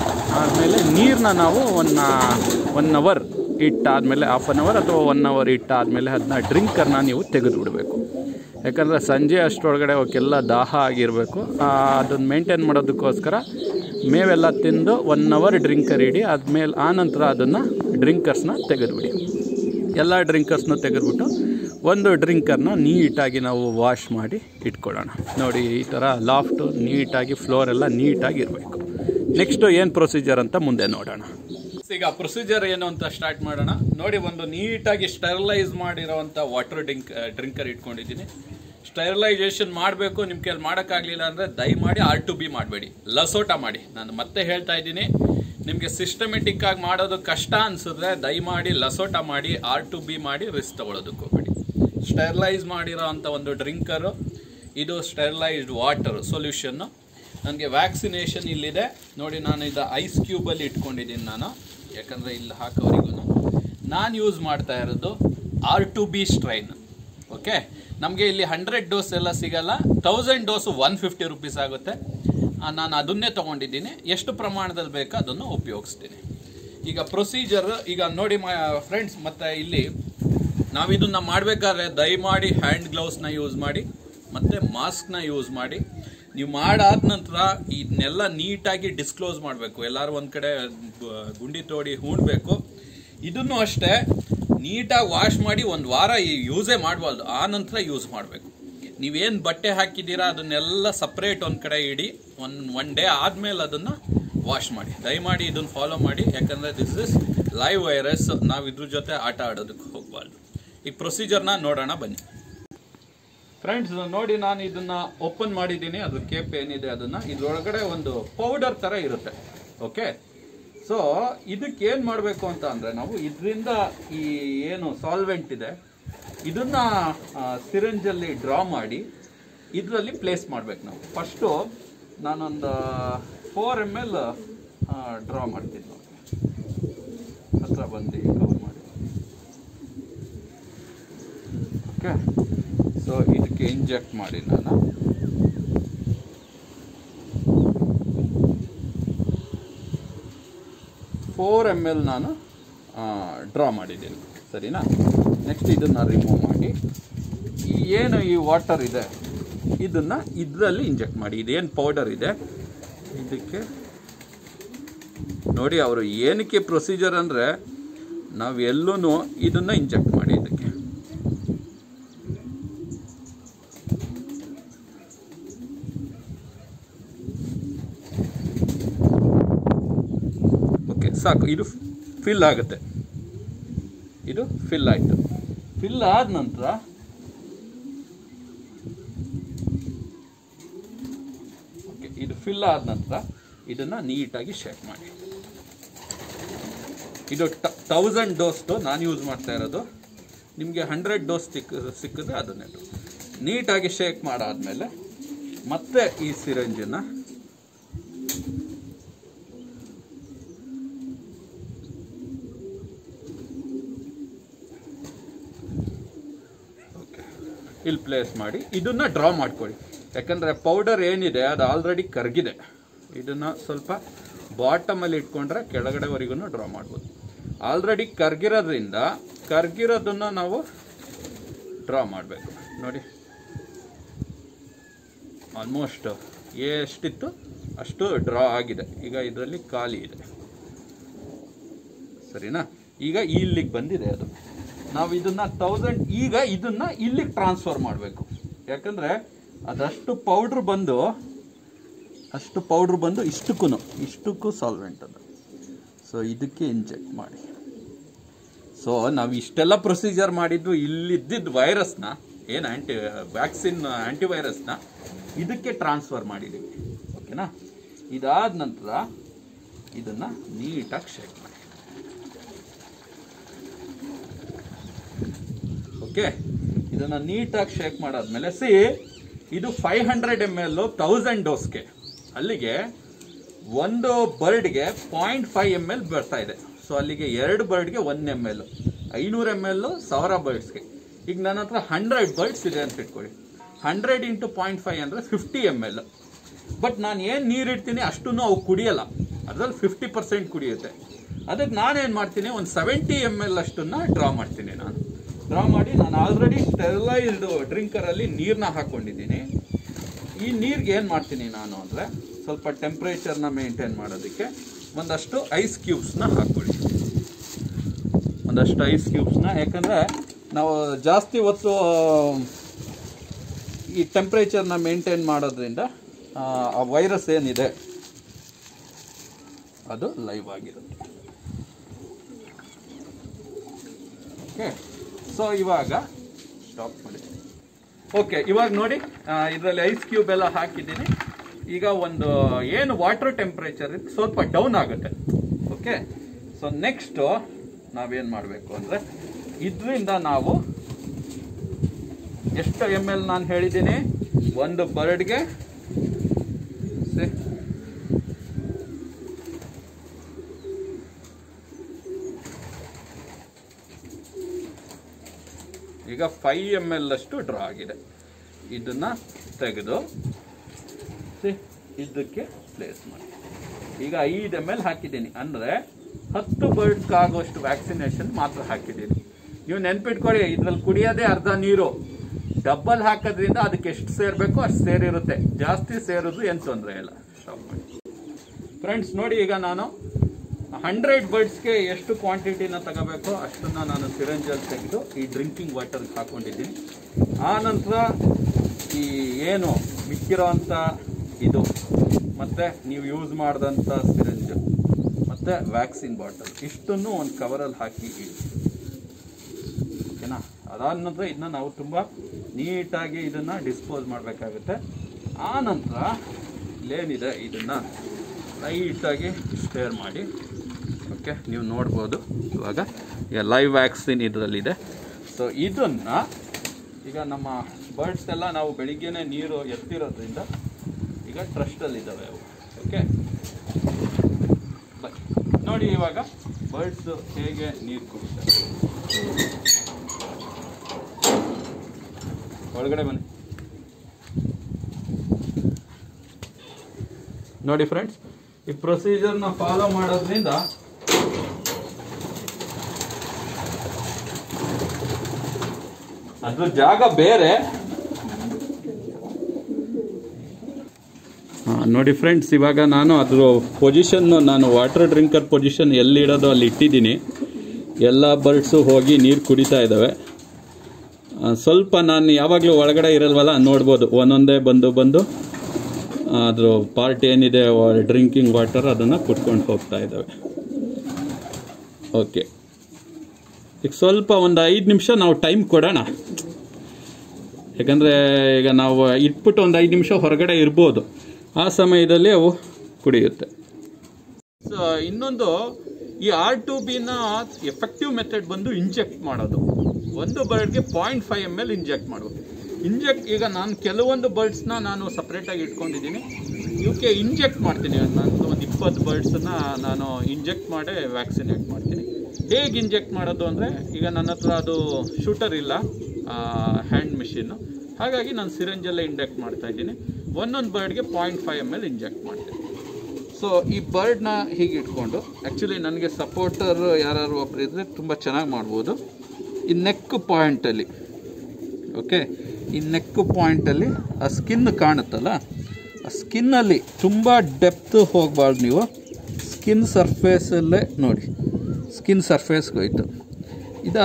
ಆಮೇಲೆ ನೀರನ್ನ ನಾವು ಒನ್ ಒನ್ ಅವರ್ ಇಟ್ಟಾದಮೇಲೆ ಹಾಫ್ ಅನ್ ಅವರ್ ಅಥವಾ ಒನ್ ಅವರ್ ಇಟ್ಟಾದಮೇಲೆ ಅದನ್ನ ಡ್ರಿಂಕರ್ನ ನೀವು ತೆಗೆದು ಬಿಡಬೇಕು ಯಾಕಂದರೆ ಸಂಜೆ ಅಷ್ಟರೊಳಗಡೆ ಅವಕ್ಕೆಲ್ಲ ದಾಹ ಆಗಿರಬೇಕು ಅದನ್ನು ಮೇಂಟೈನ್ ಮಾಡೋದಕ್ಕೋಸ್ಕರ ಮೇವೆಲ್ಲ ತಿಂದು ಒನ್ ಅವರ್ ಡ್ರಿಂಕರ್ ಇಡಿ ಆದಮೇಲೆ ಆನಂತರ ಅದನ್ನು ಡ್ರಿಂಕರ್ಸ್ನ ತೆಗೆದುಬಿಡಿ ಎಲ್ಲ ಡ್ರಿಂಕರ್ಸ್ನ ತೆಗೆದುಬಿಟ್ಟು ಒಂದು ಡ್ರಿಂಕರ್ನ ನೀಟಾಗಿ ನಾವು ವಾಶ್ ಮಾಡಿ ಇಟ್ಕೊಳ್ಳೋಣ ನೋಡಿ ಈ ಥರ ಲಾಫ್ಟು ನೀಟಾಗಿ ಫ್ಲೋರ್ ಎಲ್ಲ ನೀಟಾಗಿ ಇರಬೇಕು ನೆಕ್ಸ್ಟು ಏನು ಪ್ರೊಸೀಜರ್ ಅಂತ ಮುಂದೆ ನೋಡೋಣ ಈಗ ಪ್ರೊಸೀಜರ್ ಏನು ಅಂತ ಸ್ಟಾರ್ಟ್ ಮಾಡೋಣ ನೋಡಿ ಒಂದು ನೀಟಾಗಿ ಸ್ಟೆರಿಲೈಸ್ ಮಾಡಿರೋವಂಥ ವಾಟರ್ ಡ್ರಿಂಕ್ ಡ್ರಿಂಕರ್ ಇಟ್ಕೊಂಡಿದ್ದೀನಿ ಸ್ಟೆರಿಲೈಸೇಷನ್ ಮಾಡಬೇಕು ನಿಮ್ಮ ಕೈಯಲ್ಲಿ ಮಾಡೋಕ್ಕಾಗಲಿಲ್ಲ ಅಂದರೆ ದಯಮಾಡಿ ಆರ್ ಟು ಬಿ ಮಾಡಬೇಡಿ ಲಸೋಟ ಮಾಡಿ ನಾನು ಮತ್ತೆ ಹೇಳ್ತಾ ಇದ್ದೀನಿ ನಿಮಗೆ ಸಿಸ್ಟಮೆಟಿಕ್ ಆಗಿ ಮಾಡೋದು ಕಷ್ಟ ಅನ್ಸಿದ್ರೆ ದಯಮಾಡಿ ಲಸೋಟ ಮಾಡಿ ಆರ್ ಟು ಬಿ ಮಾಡಿ ರಿಸ್ಕ್ ತಗೊಳ್ಳೋದಕ್ಕೆ ಹೋಗಬೇಡಿ ಸ್ಟೆರಿಲೈಸ್ ಮಾಡಿರೋ ಅಂಥ ಒಂದು ಡ್ರಿಂಕರು ಇದು ಸ್ಟೆರಿಲೈಸ್ಡ್ ವಾಟರ್ ಸೊಲ್ಯೂಷನ್ನು ನನಗೆ ವ್ಯಾಕ್ಸಿನೇಷನ್ ಇಲ್ಲಿದೆ ನೋಡಿ ನಾನು ಇದು ಐಸ್ ಕ್ಯೂಬಲ್ಲಿ ಇಟ್ಕೊಂಡಿದ್ದೀನಿ ನಾನು ಯಾಕಂದರೆ ಇಲ್ಲಿ ಹಾಕೋರಿಗೂ ನಾನು ಯೂಸ್ ಮಾಡ್ತಾ ಇರೋದು R two B strain okay ನಮಗೆ ಇಲ್ಲಿ ಹಂಡ್ರೆಡ್ ಡೋಸ್ ಎಲ್ಲ ಸಿಗಲ್ಲ thousand dose one fifty rupees ಆಗುತ್ತೆ ಆ, ನಾನು ಅದನ್ನೇ ತೊಗೊಂಡಿದ್ದೀನಿ ಎಷ್ಟು ಪ್ರಮಾಣದಲ್ಲಿ ಬೇಕೋ ಅದನ್ನು ಉಪಯೋಗಿಸ್ತೀನಿ ಈಗ ಪ್ರೊಸೀಜರ್ ಈಗ ನೋಡಿ ಫ್ರೆಂಡ್ಸ್ ಮತ್ತು ಇಲ್ಲಿ ನಾವು ಇದನ್ನ ಮಾಡಬೇಕಾದ್ರೆ ದಯಮಾಡಿ ಹ್ಯಾಂಡ್ ಗ್ಲೌಸ್ನ ಯೂಸ್ ಮಾಡಿ ಮತ್ತು ಮಾಸ್ಕ್ನ ಯೂಸ್ ಮಾಡಿ ನೀವು ಮಾಡಾದ ನಂತರ ಇದನ್ನೆಲ್ಲ ನೀಟಾಗಿ ಡಿಸ್ಕ್ಲೋಸ್ ಮಾಡಬೇಕು ಎಲ್ಲರೂ ಒಂದು ಕಡೆ ಬ- ಗುಂಡಿ ತೋಡಿ ಹೂಣಬೇಕು ಇದನ್ನು ಅಷ್ಟೇ ನೀಟಾಗಿ ವಾಶ್ ಮಾಡಿ ಒಂದು ವಾರ ಯೂಸೇ ಮಾಡಬಾರ್ದು ಆ ನಂತರ ಯೂಸ್ ಮಾಡಬೇಕು ನೀವೇನು ಬಟ್ಟೆ ಹಾಕಿದ್ದೀರಾ ಅದನ್ನೆಲ್ಲ ಸಪ್ರೇಟ್ ಒಂದು ಕಡೆ ಇಡಿ ಒನ್ ಒನ್ ಡೇ ಆದಮೇಲೆ ಅದನ್ನು ವಾಶ್ ಮಾಡಿ ದಯಮಾಡಿ ಇದನ್ನು ಫಾಲೋ ಮಾಡಿ ಯಾಕಂದರೆ ದಿಸ್ ಇಸ್ ಲೈವ್ ವೈರಸ್ ನಾವು ಇದ್ರ ಜೊತೆ ಆಟ ಆಡೋದಕ್ಕೆ ಹೋಗಬಾರ್ದು ಈಗ ಪ್ರೊಸೀಜರ್ನ ನೋಡೋಣ ಬನ್ನಿ ಫ್ರೆಂಡ್ಸ್ ನೋಡಿ ನಾನು ಇದನ್ನ ಓಪನ್ ಮಾಡಿದ್ದೀನಿ ಅದ್ರ ಕೇಪ್ ಏನಿದೆ ಅದನ್ನ ಇದ್ರೊಳಗಡೆ ಒಂದು ಪೌಡರ್ ತರ ಇರುತ್ತೆ ಓಕೆ ಸೊ ಇದಕ್ಕೆ ಏನ್ ಮಾಡಬೇಕು ಅಂತ ಅಂದ್ರೆ ನಾವು ಇದರಿಂದ ಈ ಏನು ಸಾಲ್ವೆಂಟ್ ಇದೆ ಇದನ್ನ ಸಿರಂಜಲ್ಲಿ ಡ್ರಾ ಮಾಡಿ ಇದರಲ್ಲಿ ಪ್ಲೇಸ್ ಮಾಡ್ಬೇಕು ನಾವು ಫಸ್ಟು ನಾನೊಂದು ಫೋರ್ ಎಮ್ ಎಲ್ ಡ್ರಾ ಮಾಡ್ತೀನಿ ನೋಡಿ ಹತ್ರ ಬಂದು ಕವರ್ ಮಾಡಿ ಓಕೆ ಸೊ ಇದಕ್ಕೆ ಇಂಜೆಕ್ಟ್ ಮಾಡಿ ನಾನು ಫೋರ್ ಎಮ್ ಎಲ್ ನಾನು ಡ್ರಾ ಮಾಡಿದ್ದೀನಿ ಸರಿನಾ ನೆಕ್ಸ್ಟ್ ಇದನ್ನು ರಿಮೂವ್ ಮಾಡಿ ಈ ಏನು ಈ ವಾಟರ್ ಇದೆ ಇದನ್ನು ಇದರಲ್ಲಿ ಇಂಜೆಕ್ಟ್ ಮಾಡಿ ಇದೇನು ಪೌಡರ್ ಇದೆ ಇದಕ್ಕೆ ನೋಡಿ ಅವರು ಏನಕ್ಕೆ ಪ್ರೊಸೀಜರ್ ಅಂದರೆ ನಾವು ಎಲ್ಲೂ ಇದನ್ನು ಇಂಜೆಕ್ಟ್ ಮಾಡಿ ಇದಕ್ಕೆ ಓಕೆ ಸಾಕು ಇದು ಫಿಲ್ ಆಗುತ್ತೆ ಇದು ಫಿಲ್ ಆಯಿತು ಫಿಲ್ ಆದ ನಂತರ ಓಕೆ ಇದು ಫಿಲ್ ಆದ ನಂತರ ಇದನ್ನು ನೀಟಾಗಿ ಶೇಕ್ ಮಾಡಿ ಇದು ತೌಸಂಡ್ ಡೋಸ್ದು ನಾನು ಯೂಸ್ ಮಾಡ್ತಾ ಇರೋದು ನಿಮಗೆ ಹಂಡ್ರೆಡ್ ಡೋಸ್ ಸಿಕ್ಕ ಸಿಕ್ಕಿದ್ರೆ ಅದನ್ನೇ ನೀಟಾಗಿ ಶೇಕ್ ಮಾಡಾದ್ಮೇಲೆ ಮತ್ತೆ ಈ ಸಿರಂಜನ್ನ ಇಲ್ಲಿ ಪ್ಲೇಸ್ ಮಾಡಿ ಇದನ್ನ ಡ್ರಾ ಮಾಡ್ಕೊಳ್ಳಿ ಯಾಕಂದ್ರೆ ಪೌಡರ್ ಏನಿದೆ ಅದು ಆಲ್ರೆಡಿ ಕರಗಿದೆ ಇದನ್ನ ಸ್ವಲ್ಪ ಬಾಟಮಲ್ಲಿ ಇಟ್ಕೊಂಡ್ರೆ ಕೆಳಗಡೆವರೆಗೂ ಡ್ರಾ ಮಾಡ್ಬೋದು ಆಲ್ರೆಡಿ ಕರ್ಗಿರೋದ್ರಿಂದ ಕರ್ಗಿರೋದನ್ನ ನಾವು ಡ್ರಾ ಮಾಡಬೇಕು ನೋಡಿ ಆಲ್ಮೋಸ್ಟ್ ಎಷ್ಟಿತ್ತು ಅಷ್ಟು ಡ್ರಾ ಆಗಿದೆ ಈಗ ಇದರಲ್ಲಿ ಖಾಲಿ ಇದೆ ಸರಿನಾ ಈಗ ಇಲ್ಲಿಗೆ ಬಂದಿದೆ ಅದು ನಾವು ಇದನ್ನ ತೌಸಂಡ್ ಈಗ ಇದನ್ನ ಇಲ್ಲಿಗೆ ಟ್ರಾನ್ಸ್ಫರ್ ಮಾಡಬೇಕು ಯಾಕಂದ್ರೆ ಅದಷ್ಟು ಪೌಡ್ರ್ ಬಂದು ಅಷ್ಟು ಪೌಡ್ರ್ ಬಂದು ಇಷ್ಟಕ್ಕೂ ಇಷ್ಟಕ್ಕೂ ಸಾಲ್ವೆಂಟ್ ಅದು ಸೊ ಇದಕ್ಕೆ ಇಂಜೆಕ್ಟ್ ಮಾಡಿ ಸೊ ನಾವು ಇಷ್ಟೆಲ್ಲ ಪ್ರೊಸೀಜರ್ ಮಾಡಿದ್ದು ಇಲ್ಲಿದ್ದಿದ್ದು ವೈರಸ್ನ ಏನು ಆಂಟಿ ವ್ಯಾಕ್ಸಿನ್ ಆಂಟಿವೈರಸ್ನ ಇದಕ್ಕೆ ಟ್ರಾನ್ಸ್ಫರ್ ಮಾಡಿದ್ದೀವಿ ಓಕೆನಾ ಇದಾದ ನಂತರ ಇದನ್ನ ನೀಟಾಗಿ ಶೇಕ್ ಮಾಡಿ ಓಕೆ ಇದನ್ನ ನೀಟಾಗಿ ಶೇಕ್ ಮಾಡಾದ್ಮೇಲೆ ಸಿ ಇದು five hundred M L thousand ಡೋಸ್ಗೆ ಅಲ್ಲಿಗೆ ಒಂದು ಬರ್ಡ್ಗೆ ಪಾಯಿಂಟ್ ಫೈವ್ ಎಮ್ ಎಲ್ ಬರ್ತಾ ಇದೆ ಸೊ ಅಲ್ಲಿಗೆ ಎರಡು ಬರ್ಡ್ಗೆ ಒನ್ ಎಮ್ ಎಲ್ ಐನೂರು ಎಮ್ ಎಲ್ ಸಾವಿರ ಬರ್ಡ್ಸ್ಗೆ ಈಗ ನನ್ನ ಹತ್ರ ಹಂಡ್ರೆಡ್ ಬರ್ಡ್ಸ್ ಇದೆ ಅಂತ ಇಟ್ಕೊಳ್ಳಿ ಹಂಡ್ರೆಡ್ ಇಂಟು ಪಾಯಿಂಟ್ ಫೈವ್ ಅಂದರೆ ಫಿಫ್ಟಿ ಎಮ್ ಎಲ್ ಬಟ್ ನಾನು ಏನು ನೀರು ಇಡ್ತೀನಿ ಅಷ್ಟನ್ನು ಅವು ಕುಡಿಯಲ್ಲ ಅದ್ರಲ್ಲಿ ಫಿಫ್ಟಿ ಪರ್ಸೆಂಟ್ ಕುಡಿಯುತ್ತೆ ಅದಕ್ಕೆ ನಾನೇನು ಮಾಡ್ತೀನಿ ಒಂದು ಸೆವೆಂಟಿ ಎಮ್ ಎಲ್ ಅಷ್ಟನ್ನ ಡ್ರಾ ಮಾಡ್ತೀನಿ ನಾನು ಡ್ರಾ ಮಾಡಿ ನಾನು ಆಲ್ರೆಡಿ ಸ್ಟೆರಲೈಸ್ಡ್ ಡ್ರಿಂಕರಲ್ಲಿ ನೀರನ್ನ ಹಾಕೊಂಡಿದ್ದೀನಿ ಈ ನೀರಿಗೆ ಏನು ಮಾಡ್ತೀನಿ ನಾನು ಅಂದರೆ ಸ್ವಲ್ಪ ಟೆಂಪ್ರೇಚರ್ನ ಮೇಂಟೈನ್ ಮಾಡೋದಕ್ಕೆ ಒಂದಷ್ಟು ಐಸ್ ಕ್ಯೂಬ್ಸ್ನ ಹಾಕ್ಕೊಳ್ಳಿ ಒಂದಷ್ಟು ಐಸ್ ಕ್ಯೂಬ್ಸ್ನ ಯಾಕಂದರೆ ನಾವು ಜಾಸ್ತಿ ಹೊತ್ತು ಈ ಟೆಂಪ್ರೇಚರ್ನ ಮೇಂಟೈನ್ ಮಾಡೋದ್ರಿಂದ ಆ, ಆ ವೈರಸ್ ಏನಿದೆ ಅದು ಲೈವ್ ಆಗಿರುತ್ತೆ ಓಕೆ ಸೊ ಇವಾಗ ಸ್ಟಾಪ್ ಮಾಡಿ ಓಕೆ ಇವಾಗ ನೋಡಿ ಇದರಲ್ಲಿ ಐಸ್ ಕ್ಯೂಬ್ ಎಲ್ಲ ಹಾಕಿದ್ದೀನಿ ಈಗ ಒಂದು ಏನು ವಾಟರ್ ಟೆಂಪ್ರೇಚರ್ ಸ್ವಲ್ಪ ಡೌನ್ ಆಗುತ್ತೆ ಓಕೆ ಸೊ ನೆಕ್ಸ್ಟ್ ನಾವೇನು ಮಾಡಬೇಕು ಅಂದರೆ ಇದರಿಂದ ನಾವು ಎಷ್ಟು ಎಮ್ ಎಲ್ ನಾನು ಹೇಳಿದ್ದೀನಿ ಒಂದು ಬರ್ಡ್ಗೆ ಈಗ ಫೈವ್ ಎಮ್ ಎಲ್ ಅಷ್ಟು ಡ್ರಾ ಆಗಿದೆ ಇದನ್ನ ತೆಗೆದು see, ಇದಕ್ಕೆ ಪ್ಲೇಸ್ ಮಾಡಿ ಈಗ ಐದು ಎಮ್ ಎಲ್ ಹಾಕಿದ್ದೀನಿ ಅಂದರೆ ಹತ್ತು ಬರ್ಡ್ಸ್ ಆಗುವಷ್ಟು ವ್ಯಾಕ್ಸಿನೇಷನ್ ಮಾತ್ರ ಹಾಕಿದ್ದೀನಿ ನೀವು ನೆನ್ಪಿಟ್ಕೊಳ್ಳಿ ಇದ್ರಲ್ಲಿ ಕುಡಿಯೋದೇ ಅರ್ಧ ನೀರು ಡಬ್ಬಲ್ ಹಾಕೋದ್ರಿಂದ ಅದಕ್ಕೆ ಎಷ್ಟು ಸೇರಬೇಕು ಅಷ್ಟು ಸೇರಿರುತ್ತೆ ಜಾಸ್ತಿ ಸೇರೋದು ಏನು ತೊಂದರೆ ಇಲ್ಲ ಸ್ಟಾಪ್ ಮಾಡಿ ಫ್ರೆಂಡ್ಸ್ ನೋಡಿ ಈಗ ನಾನು ಹಂಡ್ರೆಡ್ ಬರ್ಡ್ಸ್ಗೆ ಎಷ್ಟು ಕ್ವಾಂಟಿಟಿನ ತಗೋಬೇಕೋ ಅಷ್ಟನ್ನ ನಾನು ಸಿರಂಜಲ್ಲಿ ತೆಗೆದು ಈ ಡ್ರಿಂಕಿಂಗ್ ವಾಟರ್ಗೆ ಹಾಕೊಂಡಿದ್ದೀನಿ ಆ ನಂತರ ಈ ಏನು ಮಿಕ್ಕಿರೋಂಥ ಇದು ಮತ್ತು ನೀವು ಯೂಸ್ ಮಾಡಿದಂಥ ಸಿರಂಜ್ ಮತ್ತು ವ್ಯಾಕ್ಸಿನ್ ಬಾಟಲ್ ಇಷ್ಟನ್ನು ಒಂದು ಕವರಲ್ಲಿ ಹಾಕಿ ಇಡಿ ಓಕೆನಾ ಅದಾದ ನಂತರ ಇದನ್ನ ನಾವು ತುಂಬ ನೀಟಾಗಿ ಇದನ್ನು ಡಿಸ್ಪೋಸ್ ಮಾಡಬೇಕಾಗುತ್ತೆ ಆ ನಂತರ ಇಲ್ಲೇನಿದೆ ಇದನ್ನು ಲೈಟಾಗಿ ಸ್ಟೇರ್ ಮಾಡಿ ಓಕೆ ನೀವು ನೋಡ್ಬೋದು ಇವಾಗ ಲೈವ್ ವ್ಯಾಕ್ಸಿನ್ ಇದರಲ್ಲಿದೆ ಸೊ ಇದನ್ನು ಈಗ ನಮ್ಮ ಬರ್ಡ್ಸ್ ಎಲ್ಲ ನಾವು ಬೆಳಿಗ್ಗೆನೆ ನೀರು ಎತ್ತಿರೋದ್ರಿಂದ ಈಗ ಟ್ರಸ್ಟಲ್ಲಿದ್ದಾವೆ ಅವು ಓಕೆ ಬನ್ನಿ ನೋಡಿ ಇವಾಗ ಬರ್ಡ್ಸ್ ಹೇಗೆ ನೀರು ಕುಡಿತಾರೆ ಒಳಗಡೆ ಬನ್ನಿ ನೋಡಿ ಫ್ರೆಂಡ್ಸ್ ಈ ಪ್ರೊಸೀಜರ್ನ ಫಾಲೋ ಮಾಡೋದ್ರಿಂದ ಅದ್ರ ಜಾಗ ಬೇರೆ ಹಾ, ನೋಡಿ ಫ್ರೆಂಡ್ಸ್ ಇವಾಗ ನಾನು ಅದ್ರ ಪೊಸಿಷನ್ ನಾನು ವಾಟರ್ ಡ್ರಿಂಕರ್ ಪೊಸಿಷನ್ ಎಲ್ಲಿ ಇಡೋದು ಅಲ್ಲಿ ಇಟ್ಟಿದ್ದೀನಿ ಎಲ್ಲ ಬರ್ಡ್ಸು ಹೋಗಿ ನೀರು ಕುಡಿತಾ ಇದ್ದಾವೆ ಆ, ಸ್ವಲ್ಪ ನಾನು ಯಾವಾಗಲೂ ಒಳಗಡೆ ಇರಲ್ವಲ್ಲ ನೋಡ್ಬೋದು ಒಂದೊಂದೇ ಬಂದು ಬಂದು ಆ, ಅದ್ರ ಪಾರ್ಟ್ ಏನಿದೆ ಡ್ರಿಂಕಿಂಗ್ ವಾಟರ್ ಅದನ್ನು ಕುಟ್ಕೊಂಡು ಹೋಗ್ತಾ ಇದ್ದಾವೆ ಓಕೆ ಈಗ ಸ್ವಲ್ಪ ಒಂದು ಐದು ನಿಮಿಷ ನಾವು ಟೈಮ್ ಕೊಡೋಣ ಯಾಕಂದರೆ ಈಗ ನಾವು ಇಟ್ಬಿಟ್ಟು ಒಂದು ಐದು ನಿಮಿಷ ಹೊರಗಡೆ ಇರ್ಬೋದು ಆ ಸಮಯದಲ್ಲಿ ಅವು ಕುಡಿಯುತ್ತೆ ಸೊ ಇನ್ನೊಂದು ಈ ಆರ್ ಟು ಬಿನ ಎಫೆಕ್ಟಿವ್ ಮೆಥಡ್ ಬಂದು ಇಂಜೆಕ್ಟ್ ಮಾಡೋದು ಒಂದು ಬರ್ಡ್ಗೆ point five M L inject ಮಾಡೋದು ಇಂಜೆಕ್ಟ್ ಈಗ ನಾನು ಕೆಲವೊಂದು ಬರ್ಡ್ಸ್ನ ನಾನು ಸಪ್ರೇಟಾಗಿ ಇಟ್ಕೊಂಡಿದ್ದೀನಿ ಇವಕ್ಕೆ ಇಂಜೆಕ್ಟ್ ಮಾಡ್ತೀನಿ ನಾನು ಒಂದು ಇಪ್ಪತ್ತು ಬರ್ಡ್ಸನ್ನು ನಾನು ಇಂಜೆಕ್ಟ್ ಮಾಡಿ ವ್ಯಾಕ್ಸಿನೇಟ್ ಮಾಡ್ತೀನಿ ಹೇಗೆ ಇಂಜೆಕ್ಟ್ ಮಾಡೋದು ಅಂದರೆ ಈಗ ನನ್ನ ಹತ್ರ ಅದು ಶೂಟರ್ ಇಲ್ಲ ಹ್ಯಾಂಡ್ ಮಿಷಿನ್ನು ಹಾಗಾಗಿ ನಾನು ಸಿರಂಜಲ್ಲೇ ಇಂಜೆಕ್ಟ್ ಮಾಡ್ತಾ ಇದ್ದೀನಿ ಒಂದೊಂದು ಬರ್ಡ್ಗೆ point five M L inject ಮಾಡ್ತೀನಿ ಸೊ ಈ ಬರ್ಡ್ನ ಹೀಗೆ ಇಟ್ಕೊಂಡು ಆ್ಯಕ್ಚುಲಿ ನನಗೆ ಸಪೋರ್ಟರ್ ಯಾರು ಒಬ್ರು ಇದ್ದರೆ ತುಂಬ ಚೆನ್ನಾಗಿ ಮಾಡ್ಬೋದು ಈ ನೆಕ್ ಪಾಯಿಂಟಲ್ಲಿ ಓಕೆ ಈ ನೆಕ್ ಪಾಯಿಂಟಲ್ಲಿ ಆ ಸ್ಕಿನ್ ಕಾಣುತ್ತಲ್ಲ ಆ ಸ್ಕಿನ್ನಲ್ಲಿ ತುಂಬ ಡೆಪ್ತ್ ಹೋಗಬಾರ್ದು ನೀವು ಸ್ಕಿನ್ ಸರ್ಫೇಸಲ್ಲೇ ನೋಡಿ ಸ್ಕಿನ್ ಸರ್ಫೇಸ್ಗೆ ಹೋಯ್ತು ಇದ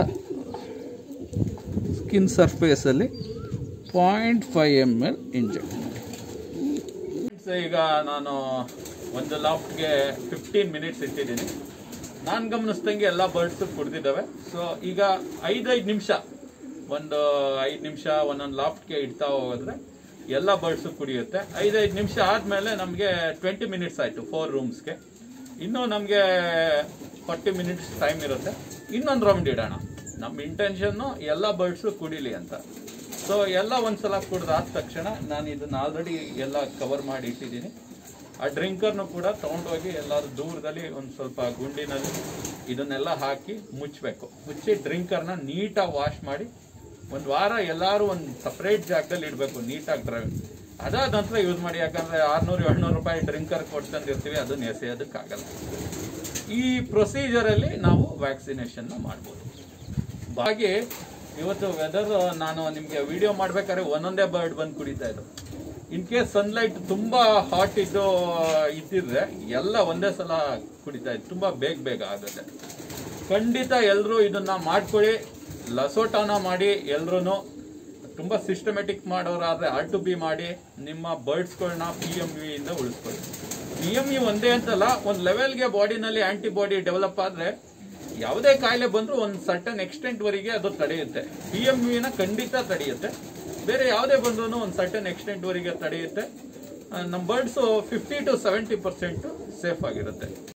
ಸ್ಕಿನ್ ಸರ್ಫೇಸಲ್ಲಿ point five M L inject ಈಗ ನಾನು ಒಂದು ಲಾಫ್ಟ್ಗೆ ಫಿಫ್ಟೀನ್ ಮಿನಿಟ್ಸ್ ಇಟ್ಟಿದ್ದೀನಿ ನಾನು ಗಮನಿಸ್ದಂಗೆ ಎಲ್ಲ ಬರ್ಡ್ಸ್ ಕುಡ್ದಿದ್ದಾವೆ ಸೊ ಈಗ ಐದೈದು ನಿಮಿಷ ಒಂದು ಐದು ನಿಮಿಷ ಒಂದೊಂದು ಲಾಫ್ಟ್ಗೆ ಇಡ್ತಾ ಹೋದ್ರೆ ಎಲ್ಲ ಬರ್ಡ್ಸು ಕುಡಿಯುತ್ತೆ ಐದೈದು ನಿಮಿಷ ಆದಮೇಲೆ ನಮಗೆ ಟ್ವೆಂಟಿ ಮಿನಿಟ್ಸ್ ಆಯಿತು ಫೋರ್ ರೂಮ್ಸ್ಗೆ ಇನ್ನೂ ನಮಗೆ ಫಾರ್ಟಿ ಮಿನಿಟ್ಸ್ ಟೈಮ್ ಇರುತ್ತೆ ಇನ್ನೊಂದು ರೌಂಡ್ ಇಡೋಣ ನಮ್ಮ ಇಂಟೆನ್ಷನ್ನು ಎಲ್ಲ ಬರ್ಡ್ಸು ಕುಡಿಲಿ ಅಂತ ಸೊ ಎಲ್ಲ ಒಂದ್ಸಲ ಕುಡ್ದಾದ ತಕ್ಷಣ ನಾನು ಇದನ್ನ ಆಲ್ರೆಡಿ ಎಲ್ಲ ಕವರ್ ಮಾಡಿ ಇಟ್ಟಿದ್ದೀನಿ ಆ ಡ್ರಿಂಕರ್ನು ಕೂಡ ತಗೊಂಡೋಗಿ ಎಲ್ಲಾದ್ರೂ ದೂರದಲ್ಲಿ ಒಂದು ಸ್ವಲ್ಪ ಗುಂಡಿನಲ್ಲಿ ಇದನ್ನೆಲ್ಲ ಹಾಕಿ ಮುಚ್ಚಬೇಕು ಮುಚ್ಚಿ ಡ್ರಿಂಕರ್ನ ನೀಟಾಗಿ ವಾಶ್ ಮಾಡಿ ಒಂದು ವಾರ ಎಲ್ಲರೂ ಒಂದು ಸಪ್ರೇಟ್ ಜಾಗದಲ್ಲಿ ಇಡಬೇಕು ನೀಟಾಗಿ ಡ್ರೈ ಅದಾದ ನಂತರ ಯೂಸ್ ಮಾಡಿ ಯಾಕಂದ್ರೆ ಆರ್ನೂರು ಏಳ್ನೂರು ರೂಪಾಯಿ ಡ್ರಿಂಕರ್ ಕೊಡ್ತಂದಿರ್ತೀವಿ ಅದನ್ನ ಎಸೆಯೋದಕ್ಕಾಗಲ್ಲ ಈ ಪ್ರೊಸೀಜರಲ್ಲಿ ನಾವು ವ್ಯಾಕ್ಸಿನೇಷನ್ನ ಮಾಡ್ಬೋದು ಹಾಗೆ ಇವತ್ತು ವೆದರ್ ನಾನು ನಿಮಗೆ ವಿಡಿಯೋ ಮಾಡ್ಬೇಕಾದ್ರೆ ಒಂದೊಂದೇ ಬರ್ಡ್ ಬಂದು ಕುಡಿತಾ ಇದ್ದು ಇನ್ ಕೇಸ್ ಸನ್ಲೈಟ್ ತುಂಬಾ ಹಾಟ್ ಇದ್ದು ಇದ್ದಿದ್ರೆ ಎಲ್ಲ ಒಂದೇ ಸಲ ಕುಡಿತಾ ಇತ್ತು ತುಂಬಾ ಬೇಗ ಬೇಗ ಆಗುತ್ತೆ ಖಂಡಿತ ಎಲ್ಲರೂ ಇದನ್ನ ಮಾಡ್ಕೊಳ್ಳಿ ಲಸೋಟಾನ ಮಾಡಿ ಎಲ್ರೂ ತುಂಬಾ ಸಿಸ್ಟಮೆಟಿಕ್ ಮಾಡೋರಾದ್ರೆ ಆರ್ ಟು ಬಿ ಮಾಡಿ ನಿಮ್ಮ ಬರ್ಡ್ಸ್ಗಳನ್ನ ಪಿ ಎಂ ವಿ ಇಂದ ಉಳಿಸ್ಕೊಳ್ಳಿ ಪಿ ಎಂ ವಿ ಒಂದೇ ಅಂತಲ್ಲ ಒಂದು ಲೆವೆಲ್ಗೆ ಬಾಡಿನಲ್ಲಿ ಆಂಟಿಬಾಡಿ ಡೆವಲಪ್ ಆದ್ರೆ ಯಾವುದೇ ಕಾಯಿಲೆ ಬಂದರೂ ಒಂದು ಸರ್ಟನ್ ಎಕ್ಸ್ಟೆಂಟ್ ವರೆಗೆ ಅದು ತಡೆಯುತ್ತೆ ಪಿ ಎಂ ವಿನ ಖಂಡಿತ ತಡೆಯುತ್ತೆ ಬೇರೆ ಯಾವುದೇ ಬಂದ್ರೂ ಒಂದು ಸರ್ಟನ್ ಎಕ್ಸ್ಟೆಂಟ್ ವರೆಗೆ ತಡೆಯುತ್ತೆ ಆ, ನಮ್ಮ birds fifty to seventy percent safe ಆಗಿರುತ್ತೆ